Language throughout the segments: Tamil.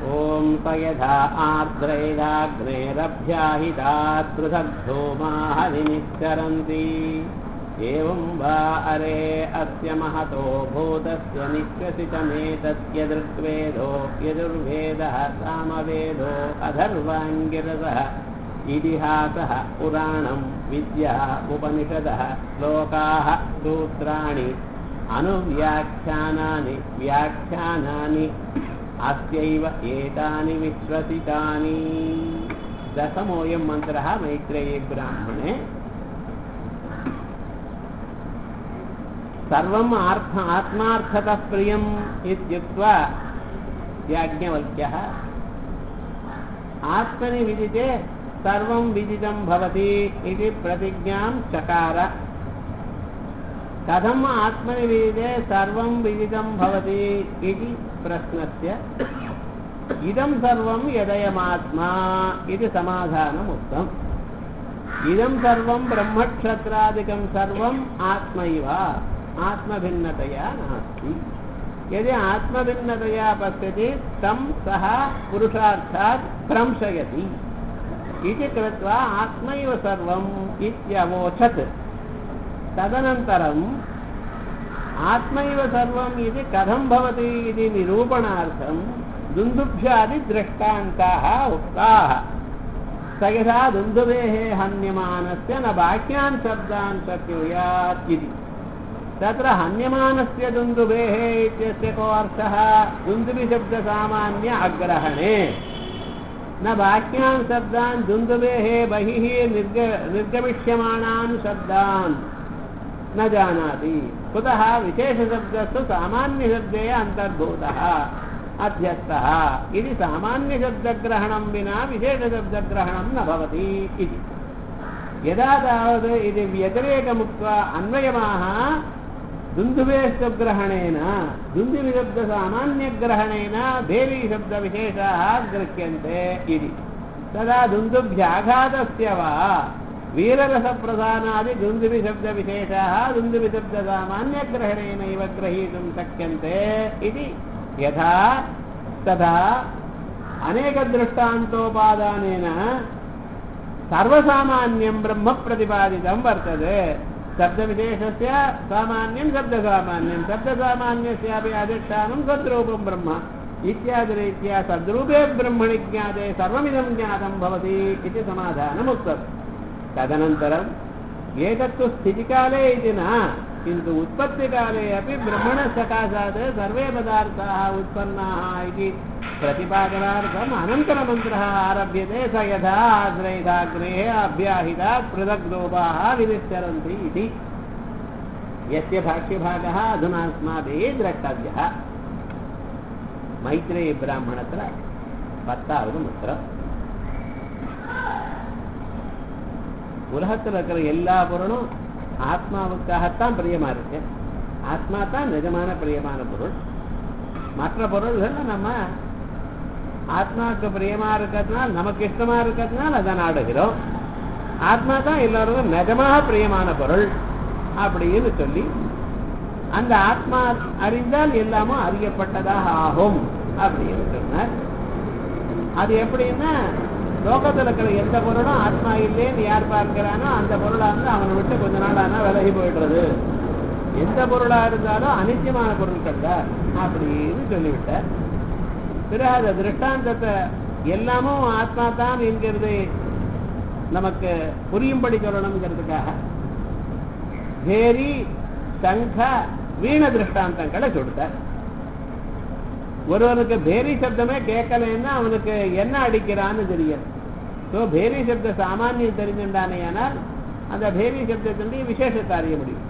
ॐ स यथा आर्द्रैराग्नेरभ्याहितात् पृथग्धूमाः विनिश्चरन्ति एवं वा अरे अस्य महतो भूतस्य निःश्वसितमेतत्यदृग्वेदो यजुर्वेदः सामवेदो अधर्वाङ्गिरसः इतिहासः पुराणं विद्या उपनिषदः श्लोकाः सूत्राणि अनुव्याख्यानानि व्याख्यानानि अस्यैव एतानि विश्वसितानि दशमोऽयं मन्त्रः मैत्रेयी ब्राह्मणे सर्वम् आर्थ आत्मार्थतः प्रियम् इत्युक्त्वा याज्ञवल्क्यः आत्मनि विदिते सर्वं विदितं भवति इति प्रतिज्ञां चकार कथम् आत्मनि विदिते सर्वं विदितं भवति इति प्रश्नस्य इदं सर्वं यदयमात्मा इति समाधानम् उक्तम् इदं सर्वं ब्रह्मक्षत्रादिकं सर्वम् आत्मैव आत्मभिन्नतया नास्ति यदि आत्मभिन्नतया पश्यति तं सः पुरुषार्थात् भ्रंशयति इति कृत्वा आत्मैव सर्वम् इत्यवोचत् तदनन्तरम् आत्मैव सर्वम् इति कथं भवति इति निरूपणार्थं दुन्दुभ्यादिदृष्टान्ताः उक्ताः स यथा दुन्दुभेः हन्यमानस्य न बाह्यान् शब्दान् शक्नुयात् इति तत्र हन्यमानस्य दुन्दुभेः इत्यस्य को अर्थः दुन्दुभिशब्दसामान्य अग्रहणे न बाह्यान् शब्दान् दुन्दुभेः बहिः निर्ग निर्गमिष्यमाणान् शब्दान् न जानाति कुतः विशेषशब्दस्तु सामान्यशब्दे अन्तर्भूतः अध्यस्तः इति सामान्यशब्दग्रहणं विना विशेषशब्दग्रहणं न भवति इति यदा तावत् इति व्यतिरेकमुक्त्वा अन्वयमाः दुन्दुभेशब्दग्रहणेन दुन्दुविशब्दसामान्यग्रहणेन भेरीशब्दविशेषाः गृह्यन्ते इति तदा दुन्दुभ्याघातस्य वा वीररसप्रधानादिदुन्दुभिशब्दविशेषाः दुन्दुभिशब्दसामान्यग्रहणेनैव ग्रहीतुं शक्यन्ते इति यथा तथा अनेकदृष्टान्तोपादानेन सर्वसामान्यं ब्रह्म प्रतिपादितं वर्तते शब्दविशेषस्य सामान्यं शब्दसामान्यं शब्दसामान्यस्यापि अधिष्ठानं सद्रूपं ब्रह्म इत्यादिरीत्या सद्रूपे ब्रह्मणि ज्ञाते सर्वमिदं ज्ञातं भवति इति समाधानमुक्तम् तदनन्तरम् एतत्तु स्थितिकाले इति न किन्तु उत्पत्तिकाले अपि ब्रह्मणसकाशात् सर्वे पदार्थाः उत्पन्नाः इति प्रतिपादनार्थम् अनन्तरमन्त्रः आरभ्यते स यथा आश्रयिताग्नेः अभ्याहितात् पृथग्रूपाः विनिश्चरन्ति इति यस्य भाष्यभागः अधुना अस्माभिः द्रष्टव्यः मैत्रेयी ब्राह्मणत्र பத்தாவது மந்திரம் உலகத்தில் இருக்கிற எல்லா பொருளும் ஆத்மாவுக்காகத்தான் பிரியமா இருக்கு ஆத்மா தான் நிஜமான பிரியமான பொருள் மற்ற பொருள்கள் நம்ம ஆத்மாவுக்கு பிரியமா இருக்கிறதுனால நமக்கு இஷ்டமா இருக்கிறதுனால அதை நாடுகிறோம் ஆத்மா தான் எல்லாருக்கும் நிஜமாக பிரியமான பொருள் அப்படின்னு சொல்லி அந்த ஆத்மா அறிந்தால் எல்லாமும் அறியப்பட்டதாக ஆகும் அப்படின்னு சொன்னார் அது எப்படின்னா லோகத்தில் இருக்கிற எந்த பொருளும் ஆத்மா இல்லைன்னு யார் பார்க்கிறானோ அந்த பொருளானது அவனை விட்டு கொஞ்ச நாள் ஆனா விலகி போயிடுறது எந்த பொருளா இருந்தாலும் அனித்தியமான பொருட்கள் தான் அப்படின்னு சொல்லிவிட்டார் பிறகு அந்த திருஷ்டாந்தத்தை எல்லாமும் ஆத்மா தான் என்கிறது நமக்கு புரியும்படி சொல்லணுங்கிறதுக்காக பேரி சங்க வீண திருஷ்டாந்தங்களை கொடுத்தார் ஒருவனுக்கு பேரி சப்தமே கேட்கலன்னா அவனுக்கு என்ன அடிக்கிறான்னு தெரியும் ஸோ பேரி சப்த சாமானியம் தெரிஞ்சுட்டானே ஆனால் அந்த பேரி சப்தத்தினுடைய விசேஷத்தை அறிய முடியும்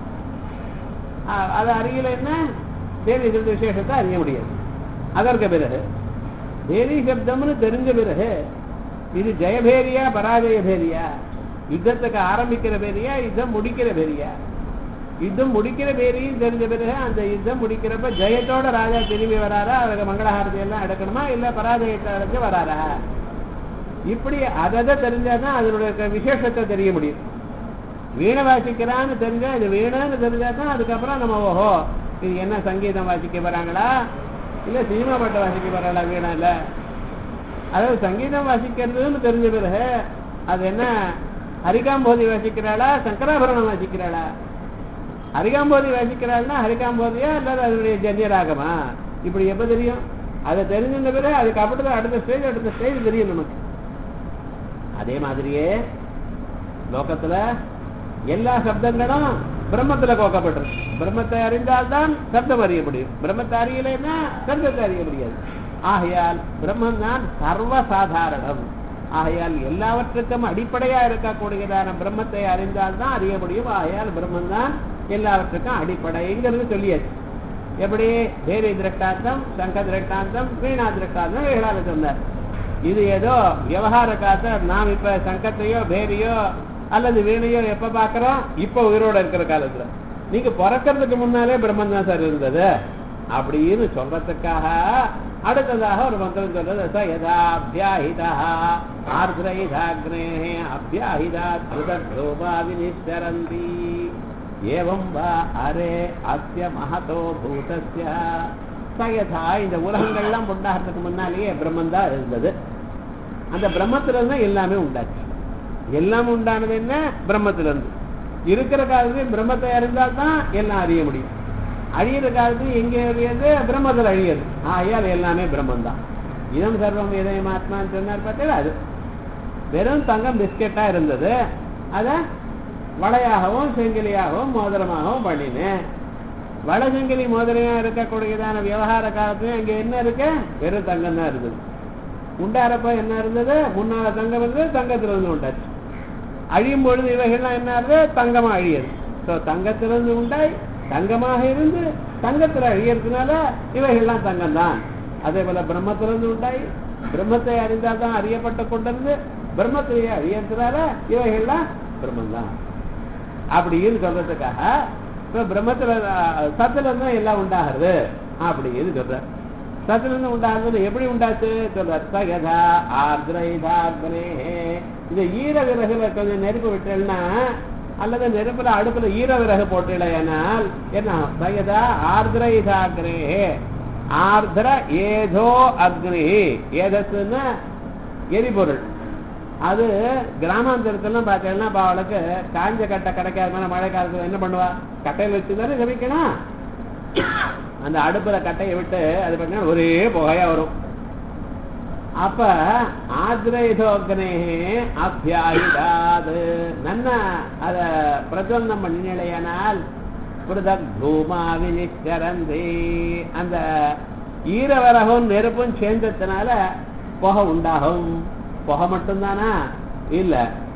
அதை அறியலைன்னா பேரி சப்த விசேஷத்தை அறிய முடியாது அதற்கு பிறகு பேரி சப்தம்னு தெரிஞ்ச பிறகு இது ஜெயபேரியா பராஜய பேரியா யுத்தத்துக்கு ஆரம்பிக்கிற பேரியா யுத்தம் முடிக்கிற பேரியா யுத்தம் முடிக்கிற பேரையும் தெரிஞ்ச பிறகு அந்த யுத்தம் முடிக்கிறப்ப ஜெயத்தோட ராஜா திரும்பி வராரா அவருக்கு மங்களஹாரதி எல்லாம் எடுக்கணுமா இல்ல பராஜயத்தை அடைஞ்சு வராரா இப்படி அதை தெரிஞ்சாதான் அதனுடைய விசேஷத்தை தெரிய முடியும் வீணை வாசிக்கிறான்னு தெரிஞ்சா இது வீணைன்னு தெரிஞ்சா தான் அதுக்கப்புறம் நம்ம ஓஹோ இது என்ன சங்கீதம் வாசிக்க போறாங்களா இல்ல சினிமா பாட்டை வாசிக்க போறாளா வீணா இல்ல அதாவது சங்கீதம் வாசிக்கிறதுன்னு தெரிஞ்ச பிறகு அது என்ன ஹரிகாம்போதி வாசிக்கிறாளா சங்கராபரணம் வாசிக்கிறாளா ஹரிகாம்போதி வாசிக்கிறாள்னா ஹரிகாம்போதியா அல்லது அதனுடைய ஜன்யராகமா இப்படி எப்ப தெரியும் அதை தெரிஞ்சிருந்த பிறகு அதுக்கு அப்படிதான் அடுத்த ஸ்டேஜ் அடுத்த ஸ்டேஜ் தெரியும் நமக்கு அதே மாதிரியே லோகத்துல எல்லா சப்தங்களும் பிரம்மத்துல கோக்கப்பட்டிருக்கு பிரம்மத்தை அறிந்தால்தான் சப்தம் அறிய முடியும் பிரம்மத்தை அறியலைன்னா சப்தத்தை அறிய முடியாது ஆகையால் பிரம்மம் தான் சர்வசாதாரணம் ஆகையால் எல்லாவற்றுக்கும் அடிப்படையா இருக்கக்கூடியதான பிரம்மத்தை அறிந்தால்தான் அறிய முடியும் ஆகையால் பிரம்மம் தான் எல்லாவற்றுக்கும் அடிப்படைங்கிறது சொல்லியாச்சு எப்படி தேவி திரஷ்டாந்தம் சங்க திரஷ்டாந்தம் வீணா திரஷ்டாந்தம் இவைகளால சொன்னார் இது ஏதோ விவகார காச நாம் இப்ப சங்கத்தையோ பேரியோ அல்லது வீணையோ எப்ப பாக்குறோம் இப்ப உயிரோட இருக்கிற காலத்துல நீங்க பிறக்கிறதுக்கு முன்னாலே பிரம்மன் தான் சார் இருந்தது அப்படின்னு சொல்றதுக்காக அடுத்ததாக ஒரு மந்திரம் சொல்றது ச யதா அபியாஹிதா ஆர்திரைதாக்னே அபியாஹிதா திருதோபா வினிச்சரந்தி ஏவம் வா அரே அஸ்ய மகதோ பூதஸ்ய சயதா இந்த உலகங்கள்லாம் உண்டாகிறதுக்கு முன்னாலேயே பிரம்மன் தான் இருந்தது அந்த பிரம்மத்துல இருந்து எல்லாமே உண்டாச்சு எல்லாம் உண்டானது என்ன பிரம்மத்துல இருந்து இருக்கிற காலத்துல பிரம்மத்தை அறிந்தால் தான் எல்லாம் அறிய முடியும் அழியிற காலத்துல எங்க அறியது பிரம்மத்தில் அழியது ஆகையால் எல்லாமே பிரம்மன் தான் இதம் சர்வம் இதயம் ஆத்மான்னு சொன்னார் பார்த்தீங்களா அது வெறும் தங்கம் பிஸ்கெட்டா இருந்தது அத வளையாகவும் செங்கிலியாகவும் மோதிரமாகவும் பண்ணினேன் வள செங்கிலி மோதிரையா இருக்கக்கூடியதான விவகார காலத்துல அங்க என்ன இருக்கு வெறும் தங்கம் தான் இருந்தது உண்டாரப்ப என்ன இருந்தது முன்னால தங்கம் இருந்தது தங்கத்துல இருந்து உண்டாச்சு அழியும் பொழுது இவைகள்லாம் என்ன ஆகுது தங்கமா அழியுது ஸோ தங்கத்திலிருந்து உண்டாய் தங்கமாக இருந்து தங்கத்துல அழியறதுனால இவைகள்லாம் தங்கம் தான் அதே போல பிரம்மத்திலிருந்து உண்டாய் பிரம்மத்தை அறிந்தால் தான் அறியப்பட்டு கொண்டிருந்து பிரம்மத்திலேயே அழியறதுனால இவைகள்லாம் பிரம்மன் தான் அப்படின்னு சொல்றதுக்காக இப்ப பிரம்மத்துல அஹ், சத்துல இருந்து தான் எல்லாம் உண்டாகிறது அப்படின்னு சொல்ற சத்துல இருந்து உண்டாகுது எப்படி உண்டாச்சு சொல்ற சகதா ஆர்திரைதாக்னே இந்த ஈர விறகுல கொஞ்சம் நெருப்பு விட்டேன்னா அல்லது நெருப்புல அடுப்புல ஈர விறகு போட்டுடையானால் என்ன சகதா ஆர்திரைதாக்னே ஆர்திர ஏதோ அக்னி ஏதத்துன்னா எரிபொருள் அது கிராமாந்தரத்துல பார்த்தீங்கன்னா இப்ப அவளுக்கு காஞ்ச கட்டை கிடைக்காத மழை காலத்துல என்ன பண்ணுவா கட்டையில வச்சு தானே சமைக்கணும் அந்த அடுப்புல கட்டையை விட்டு அது பண்ணா ஒரே புகையா வரும் அப்ப ஆத்ரைதோக்னே அபியாயுதாது நன்ன அத பிரஜ்வலனம் பண்ணினையானால் புரதக் தூமா வினிஷ்கரந்தி அந்த ஈரவரகும் நெருப்பும் சேர்ந்ததுனால புகை உண்டாகும் புகை மட்டும்தானா இல்ல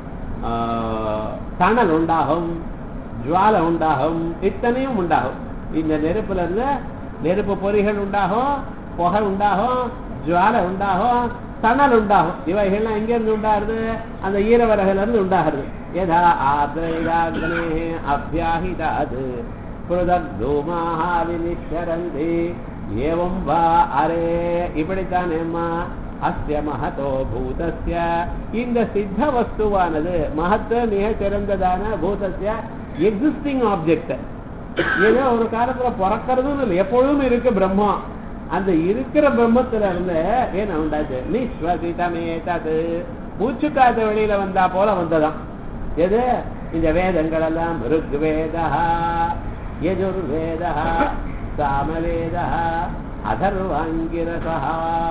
ஆஹ், தணல் உண்டாகும் ஜுவாலை உண்டாகும் இத்தனையும் உண்டாகும் இந்த நெருப்புல இருந்து நெருப்பு பொறிகள் உண்டாகும் புகை உண்டாகும் ஜுவாலை உண்டாகும் தணல் உண்டாகும் இவைகள்லாம் எங்க இருந்து உண்டாகுது அந்த ஈரவரகுல இருந்து உண்டாகுது ஏதா ஆத்ரைதாக்னே அபியாஹிதாது புருதூமாக வினிஷரந்தி ஏவம் வா அரே இப்படித்தானேம்மா அஸ்ய மகதோ பூதஸ்ய இந்த சித்த வஸ்துவானது மகத்த மிக சிறந்ததான பூதஸ்ய எக்ஸிஸ்டிங் ஆப்ஜெக்ட் ஏதோ ஒரு காலத்துல பிறக்கிறதும் இல்லை எப்பொழுதும் இருக்கு பிரம்மம் அந்த இருக்கிற பிரம்மத்துல இருந்து என்ன உண்டாச்சு நிஸ்வசிதமே தது மூச்சு காத்த வெளியில வந்தா போல வந்ததாம் எது இந்த வேதங்கள் எல்லாம் ருக்வேதா யஜுர்வேதா சாமவேதா அதர்வாங்கிரசா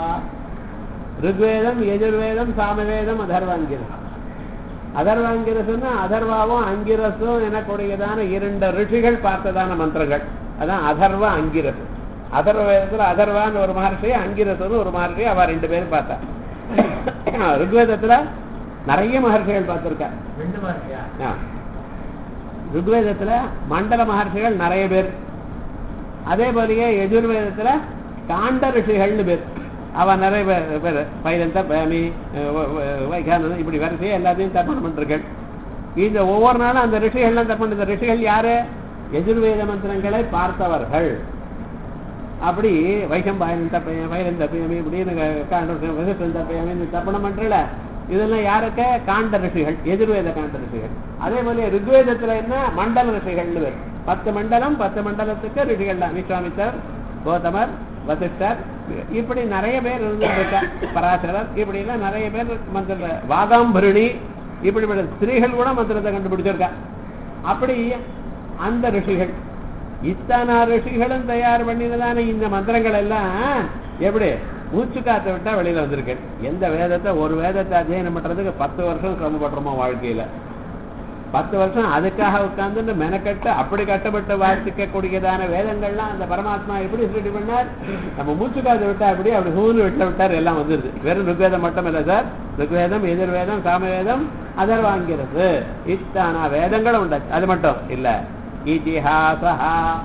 ருக்வேதம் யஜுர்வேதம் சாமவேதம் அதர்வாங்கிரசா அதர்வாங்கிரசுன்னா அதர்வாவும் அங்கிரசும் எனக்கூடியதான இரண்டு ரிஷிகள் பார்த்ததான மந்திரங்கள் அதான் அதர்வ அங்கிரசு அதர்வ வேதத்துல அதர்வான்னு ஒரு மகர்ஷி அங்கிரசுன்னு ஒரு மகர்ஷி அவ ரெண்டு பேரும் பார்த்தா ருக்வேதத்துல நிறைய மகர்ஷிகள் பார்த்திருக்கார் ரெண்டு மாதிரியா ஆ. ருக்வேதத்துல மண்டல மகர்ஷிகள் நிறைய பேர் அதே போலயே எஜுர்வேதத்துல காண்ட ரிஷிகள்னு பேர் அவ நிறைய பேர் பேர் பைரந்த பேமி வைகானந்தம் இப்படி வரிசையா எல்லாத்தையும் தர்ப்பணம் பண்ணிருக்கள் இந்த ஒவ்வொரு நாளும் அந்த ரிஷிகள்லாம் தர்ப்பணம் இந்த ரிஷிகள் யாரு எஜுர்வேத மந்திரங்களை பார்த்தவர்கள் அப்படி வைகம்பாயன் தப்பையன் வைரன் தப்பையமே இப்படின்னு காண்ட விசிஷ்டன் தப்பையமே தர்ப்பணம் பண்றல இதெல்லாம் யாருக்கு காண்ட ரிஷிகள் எதிர்வேத காண்ட ரிஷிகள் அதே மாதிரி ருக்வேதத்துல என்ன மண்டல ரிஷிகள்னு பேர் பத்து மண்டலம் பத்து மண்டலத்துக்கு ரிஷிகள் தான் விஸ்வாமித்தர் கௌதமர் வசிஷ்டர் இப்படி நிறைய பேர் இருந்துருக்கா பராசரர் இப்படி எல்லாம் நிறைய பேர் மந்திர வாதாம்பருணி இப்படிப்பட்ட ஸ்திரீகள் கூட மந்திரத்தை கண்டுபிடிச்சிருக்கா அப்படி அந்த ரிஷிகள் இத்தனை ரிஷிகளும் தயார் பண்ணினதான இந்த மந்திரங்கள் எல்லாம் எப்படி மூச்சு காத்த விட்டா வெளியில வந்திருக்கு எந்த வேதத்தை ஒரு வேதத்தை அத்தியனம் பண்றதுக்கு பத்து வருஷம் சிரமப்படுறோமோ வாழ்க்கையில பத்து வருஷம் அதுக்காக உட்கார்ந்து மெனக்கட்டு அப்படி கட்டப்பட்டு வாசிக்க கூடியதான வேதங்கள்லாம் அந்த பரமாத்மா எப்படி ரெடி பண்ணார் நம்ம மூச்சு காத்து விட்டா அப்படி அப்படி ஹூன்னு விட்ட விட்டார் எல்லாம் வந்துருது வெறும் ருக்வேதம் மட்டும் இல்லை சார் ருக்வேதம் எதிர்வேதம் சாமவேதம் அதர்வாங்கிறது இத்தானா வேதங்களும் உண்டாச்சு அது மட்டும் இல்ல இதிஹாசா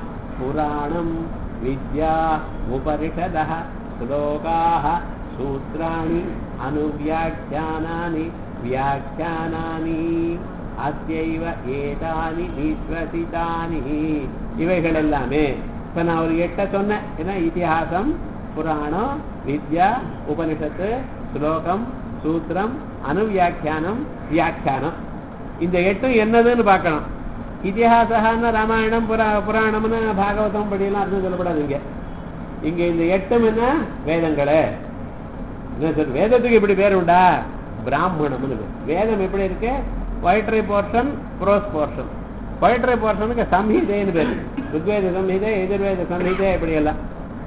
புராணம் வித்யா உபனிஷத ஸ்லோகாः சூத்ராணி அனுவியாக்கியானானி வியாக்கியானானி அத்தைவ ஏதானி நிஸ்வசிதானி இவைகள் எல்லாமே இப்ப நான் ஒரு எட்ட சொன்னேன் ஏன்னா இதிகாசம் புராணம் வித்யா உபனிஷத்து ஸ்லோகம் சூத்திரம் அனுவியாக்கியானம் வியாக்கியானம் இந்த எட்டும் என்னதுன்னு பார்க்கணும் இதிகாசகான ராமாயணம் புரா புராணம்னு பாகவதம் படியெல்லாம் அர்த்தம் சொல்லப்படாது இங்க இங்க இந்த எட்டும் என்ன வேதங்களே என்ன சார் வேதத்துக்கு இப்படி பேர் உண்டா பிராமணம்னு பேர். வேதம் எப்படி இருக்கு ஒயிட்ரை போர்ஷன் ப்ரோஸ் போர்ஷன் ஒயிட்ரை போர்ஷனுக்கு சம்ஹிதைன்னு பேர் ருக்வேத சம்ஹிதை எதிர்வேத சம்ஹிதை இப்படி எல்லாம்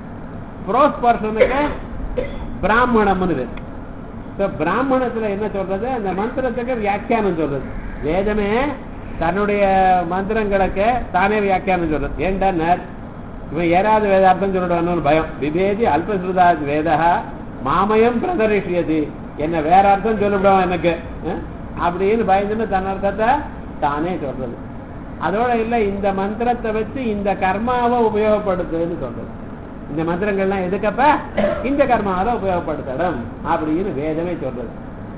ப்ரோஸ் போர்ஷனுக்கு பிராமணம்னு பேர் So, பிராமணத்துல என்ன சொல்றது அந்த மந்திரத்துக்கு வியாக்கியானம் சொல்றது வேதமே தன்னுடைய மந்திரங்களுக்கு தானே வியாக்கியானம் சொல்றது ஏண்டா இவன் ஏறாவது வேதார்த்தம் சொல்லிடுவான்னு பயம் விபேதி அல்பஸ்ருதா வேதா மாமயம் பிரதரிஷியது என்ன வேற அர்த்தம் சொல்லிவிடுவான் எனக்கு அஹ்? அப்படின்னு பயந்துன்னு தன் அர்த்தத்தை தானே சொல்றது அதோட இல்ல இந்த மந்திரத்தை வச்சு இந்த கர்மாவை உபயோகப்படுத்துன்னு சொல்றது இந்த மந்திரங்கள்லாம் எதுக்கப்ப இந்த கர்மாவை உபயோகப்படுத்தணும் அப்படின்னு வேதமே சொல்றது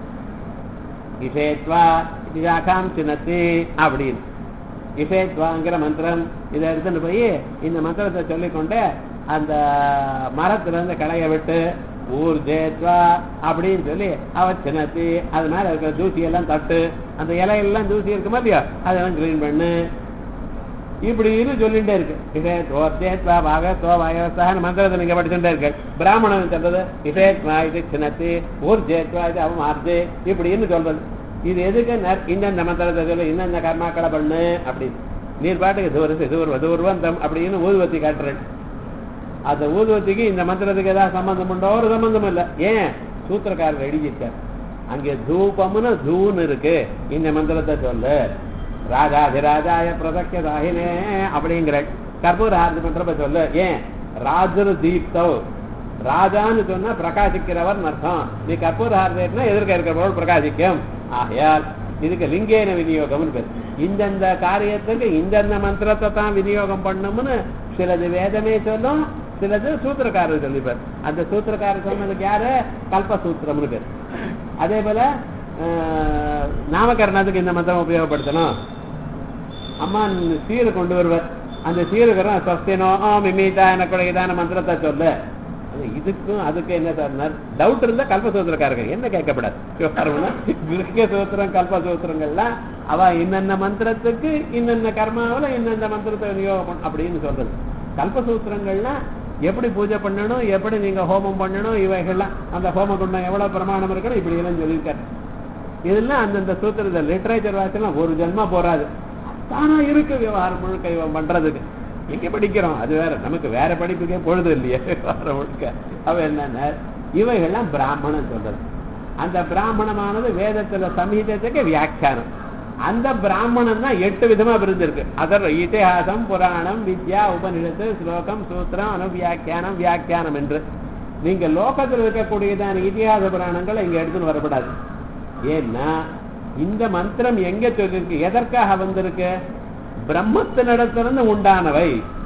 இஷேத்வா இதாக்காம் சின்னத்தி அப்படின்னு இஷேத்வாங்கிற மந்திரம் இதை எடுத்துட்டு போய் இந்த மந்திரத்தை சொல்லிக்கொண்டு அந்த மரத்துல இருந்து களைய விட்டு ஊர் ஜேத்வா அப்படின்னு சொல்லி அவ சின்னத்தி அது மேல இருக்கிற தூசி எல்லாம் தட்டு அந்த இலையெல்லாம் தூசி இருக்குமா இல்லையா அதெல்லாம் கிளீன் பண்ணு இப்படின்னு சொல்லிட்டே இருக்கு இஷேத்வா பாகத்வா வாயவஸ்தான்னு மந்திரத்தை நீங்க படிச்சுட்டே இருக்கு பிராமணன் சொல்றது இஷேத்வா இது சின்னத்தி ஊர் ஜேத்வா இது அவன் ஆர்ஜே இப்படின்னு சொல்றது இது எதுக்கு நர்- இந்தந்த மந்திரத்தை சொல்லு இந்தந்த கர்மாக்களை பண்ணு அப்படின்னு நீர் பாட்டுக்கு தூரம் தூர்வ தூர்வந்தம் அப்படின்னு ஊதுவத்தி காட்டுறேன் அந்த ஊதுவத்திக்கு இந்த மந்திரத்துக்கு ஏதாவது சம்பந்தம் உண்டோ ஒரு சம்பந்தம் இல்லை ஏன் சூத்திரக்காரர் எழுதியிருக்கார் அங்கே தூபம்னு தூன்னு இருக்கு இந்த மந்திரத்தை சொல்லு ராஜாதிராஜாய பிரதக்கிய தாகினே அப்படிங்கிற கற்பூர ஆரதி மந்திரத்தை சொல்லு ஏன் ராஜரு தீப்தோ ராஜான்னு சொன்னா பிரகாசிக்கிறவர் அர்த்தம் நீ கற்பூர ஆரதினா எதிர்க்க இருக்கிறவர்கள் பிரகாசிக்கும் ஆகையால் இதுக்கு லிங்கேன விநியோகம்னு பேர் இந்தந்த காரியத்துக்கு இந்தந்த மந்திரத்தை தான் விநியோகம் பண்ணணும்னு சிலது வேதமே சொல்லும் சிலது சூத்திரக்காரர் சொல்லிப்பார் அந்த சூத்திரக்காரர் சொன்னதுக்கு யாரு கல்பசூத்திரம்னு பேர் அதே போல ஆஹ், நாமகரணத்துக்கு இந்த மந்திரம் உபயோகப்படுத்தணும் அம்மா சீரை கொண்டு வருவர் அந்த சீருக்கரம் சஸ்தினோ மிமிதா எனக்கு இதான மந்திரத்தை சொல்லு அது இதுக்கும் அதுக்கு என்ன சார் டவுட் இருந்தா கல்பசூத்திரக்காரங்க என்ன கேட்கப்படாது விவகாரம்னா கிருஷ்ண சூத்திரம் கல்பசூத்திரங்கள்லாம் அவ இன்னென்ன மந்திரத்துக்கு இன்னென்ன கர்மாவில இன்னென்ன மந்திரத்தை விநியோகம் பண்ண- அப்படின்னு சொல்றது கல்பசூத்திரங்கள்லாம் எப்படி பூஜை பண்ணணும் எப்படி நீங்க ஹோமம் பண்ணணும் இவைகள்லாம் அந்த ஹோம குண்டம் எவ்வளவு பிரமாணம் இருக்கணும் இப்படி எல்லாம் சொல்லியிருக்காரு இதெல்லாம் அந்தந்த சூத்திரத்தை லிட்டரேச்சர் வாசலாம் ஒரு ஜென்மா போறாது தானா இருக்கு விவகாரம் முழுக்க இவன் பண்றதுக்கு எங்க படிக்கிறோம் அது வேற நமக்கு வேற படிப்புக்கே பொழுது இல்லையே விவகாரம் முழுக்க அவ என்னன்னா இவைகள்லாம் பிராமணன் சொல்றது அந்த பிராமணமானது வேதத்துல சமீதத்துக்கு வியாக்கியானம் அந்த பிராமணன் தான் எட்டு விதமா பிரிஞ்சிருக்கு அதர் இதிஹாசம் புராணம் வித்யா உபனிஷத்து ஸ்லோகம் சூத்திரம் அனுவியாக்கியானம் வியாக்கியானம் என்று நீங்க லோகத்தில் இருக்கக்கூடியதான இதிகாச புராணங்களை இங்க எடுத்துன்னு வரப்படாது ஏன்னா இந்த மந்திரம் எங்க சொல்லிருக்கு எதற்காக வந்திருக்கு பிரம்மத்தினிடத்திலிருந்து உண்டானவை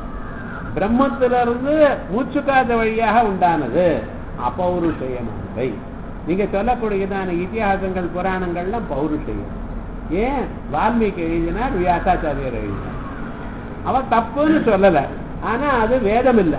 பிரம்மத்திலிருந்து மூச்சுக்காத வழியாக உண்டானது அப்பௌருஷயமானவை நீங்க சொல்லக்கூடியதான இதிகாசங்கள் புராணங்கள்லாம் பௌருஷயம் ஏன் வால்மீகி எழுதினார் வியாசாச்சாரியர் எழுதினார் அவன் தப்புன்னு சொல்லல ஆனா அது வேதம் இல்லை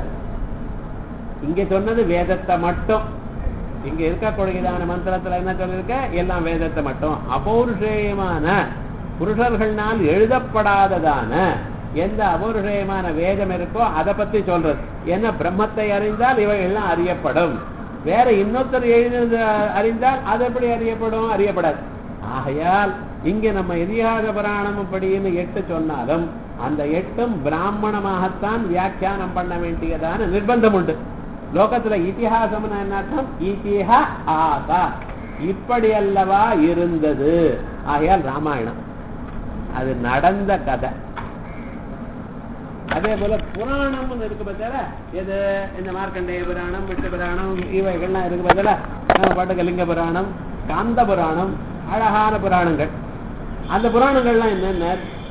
இங்க சொன்னது வேதத்தை மட்டும் இங்க இருக்கக்கூடியதான மந்திரத்துல என்ன சொல்லிருக்க எல்லாம் வேதத்தை மட்டும் அபௌருஷேயமான புருஷர்கள்னால் எழுதப்படாததான எந்த அபூர்வமான வேதம் இருக்கோ அதை பத்தி சொல்றது ஏன்னா பிரம்மத்தை அறிந்தால் இவைகள்லாம் அறியப்படும் வேற இன்னொருத்தர் எழுதினது அறிந்தால் அது எப்படி அறியப்படும் அறியப்படாது ஆகையால் இங்க நம்ம இதிகாச புராணம் அப்படின்னு எட்டு சொன்னாலும் அந்த எட்டும் பிராமணமாகத்தான் வியாக்கியானம் பண்ண வேண்டியதான நிர்பந்தம் உண்டு லோகத்துல இதிகாசம்னு என்ன அர்த்தம் இதிஹ ஆசா இப்படி அல்லவா இருந்தது ஆகையால் ராமாயணம் அது நடந்த கதை அதே போல புராணம்னு இருக்கு பார்த்தா எது இந்த மார்க்கண்டேய புராணம் விட்டு புராணம் இவைகள்லாம் இருக்கு பார்த்தா நம்ம பாட்டுக்கு லிங்க புராணம் காந்த புராணம் அழகான புராணங்கள் அந்த புராணங்கள்லாம் என்னென்ன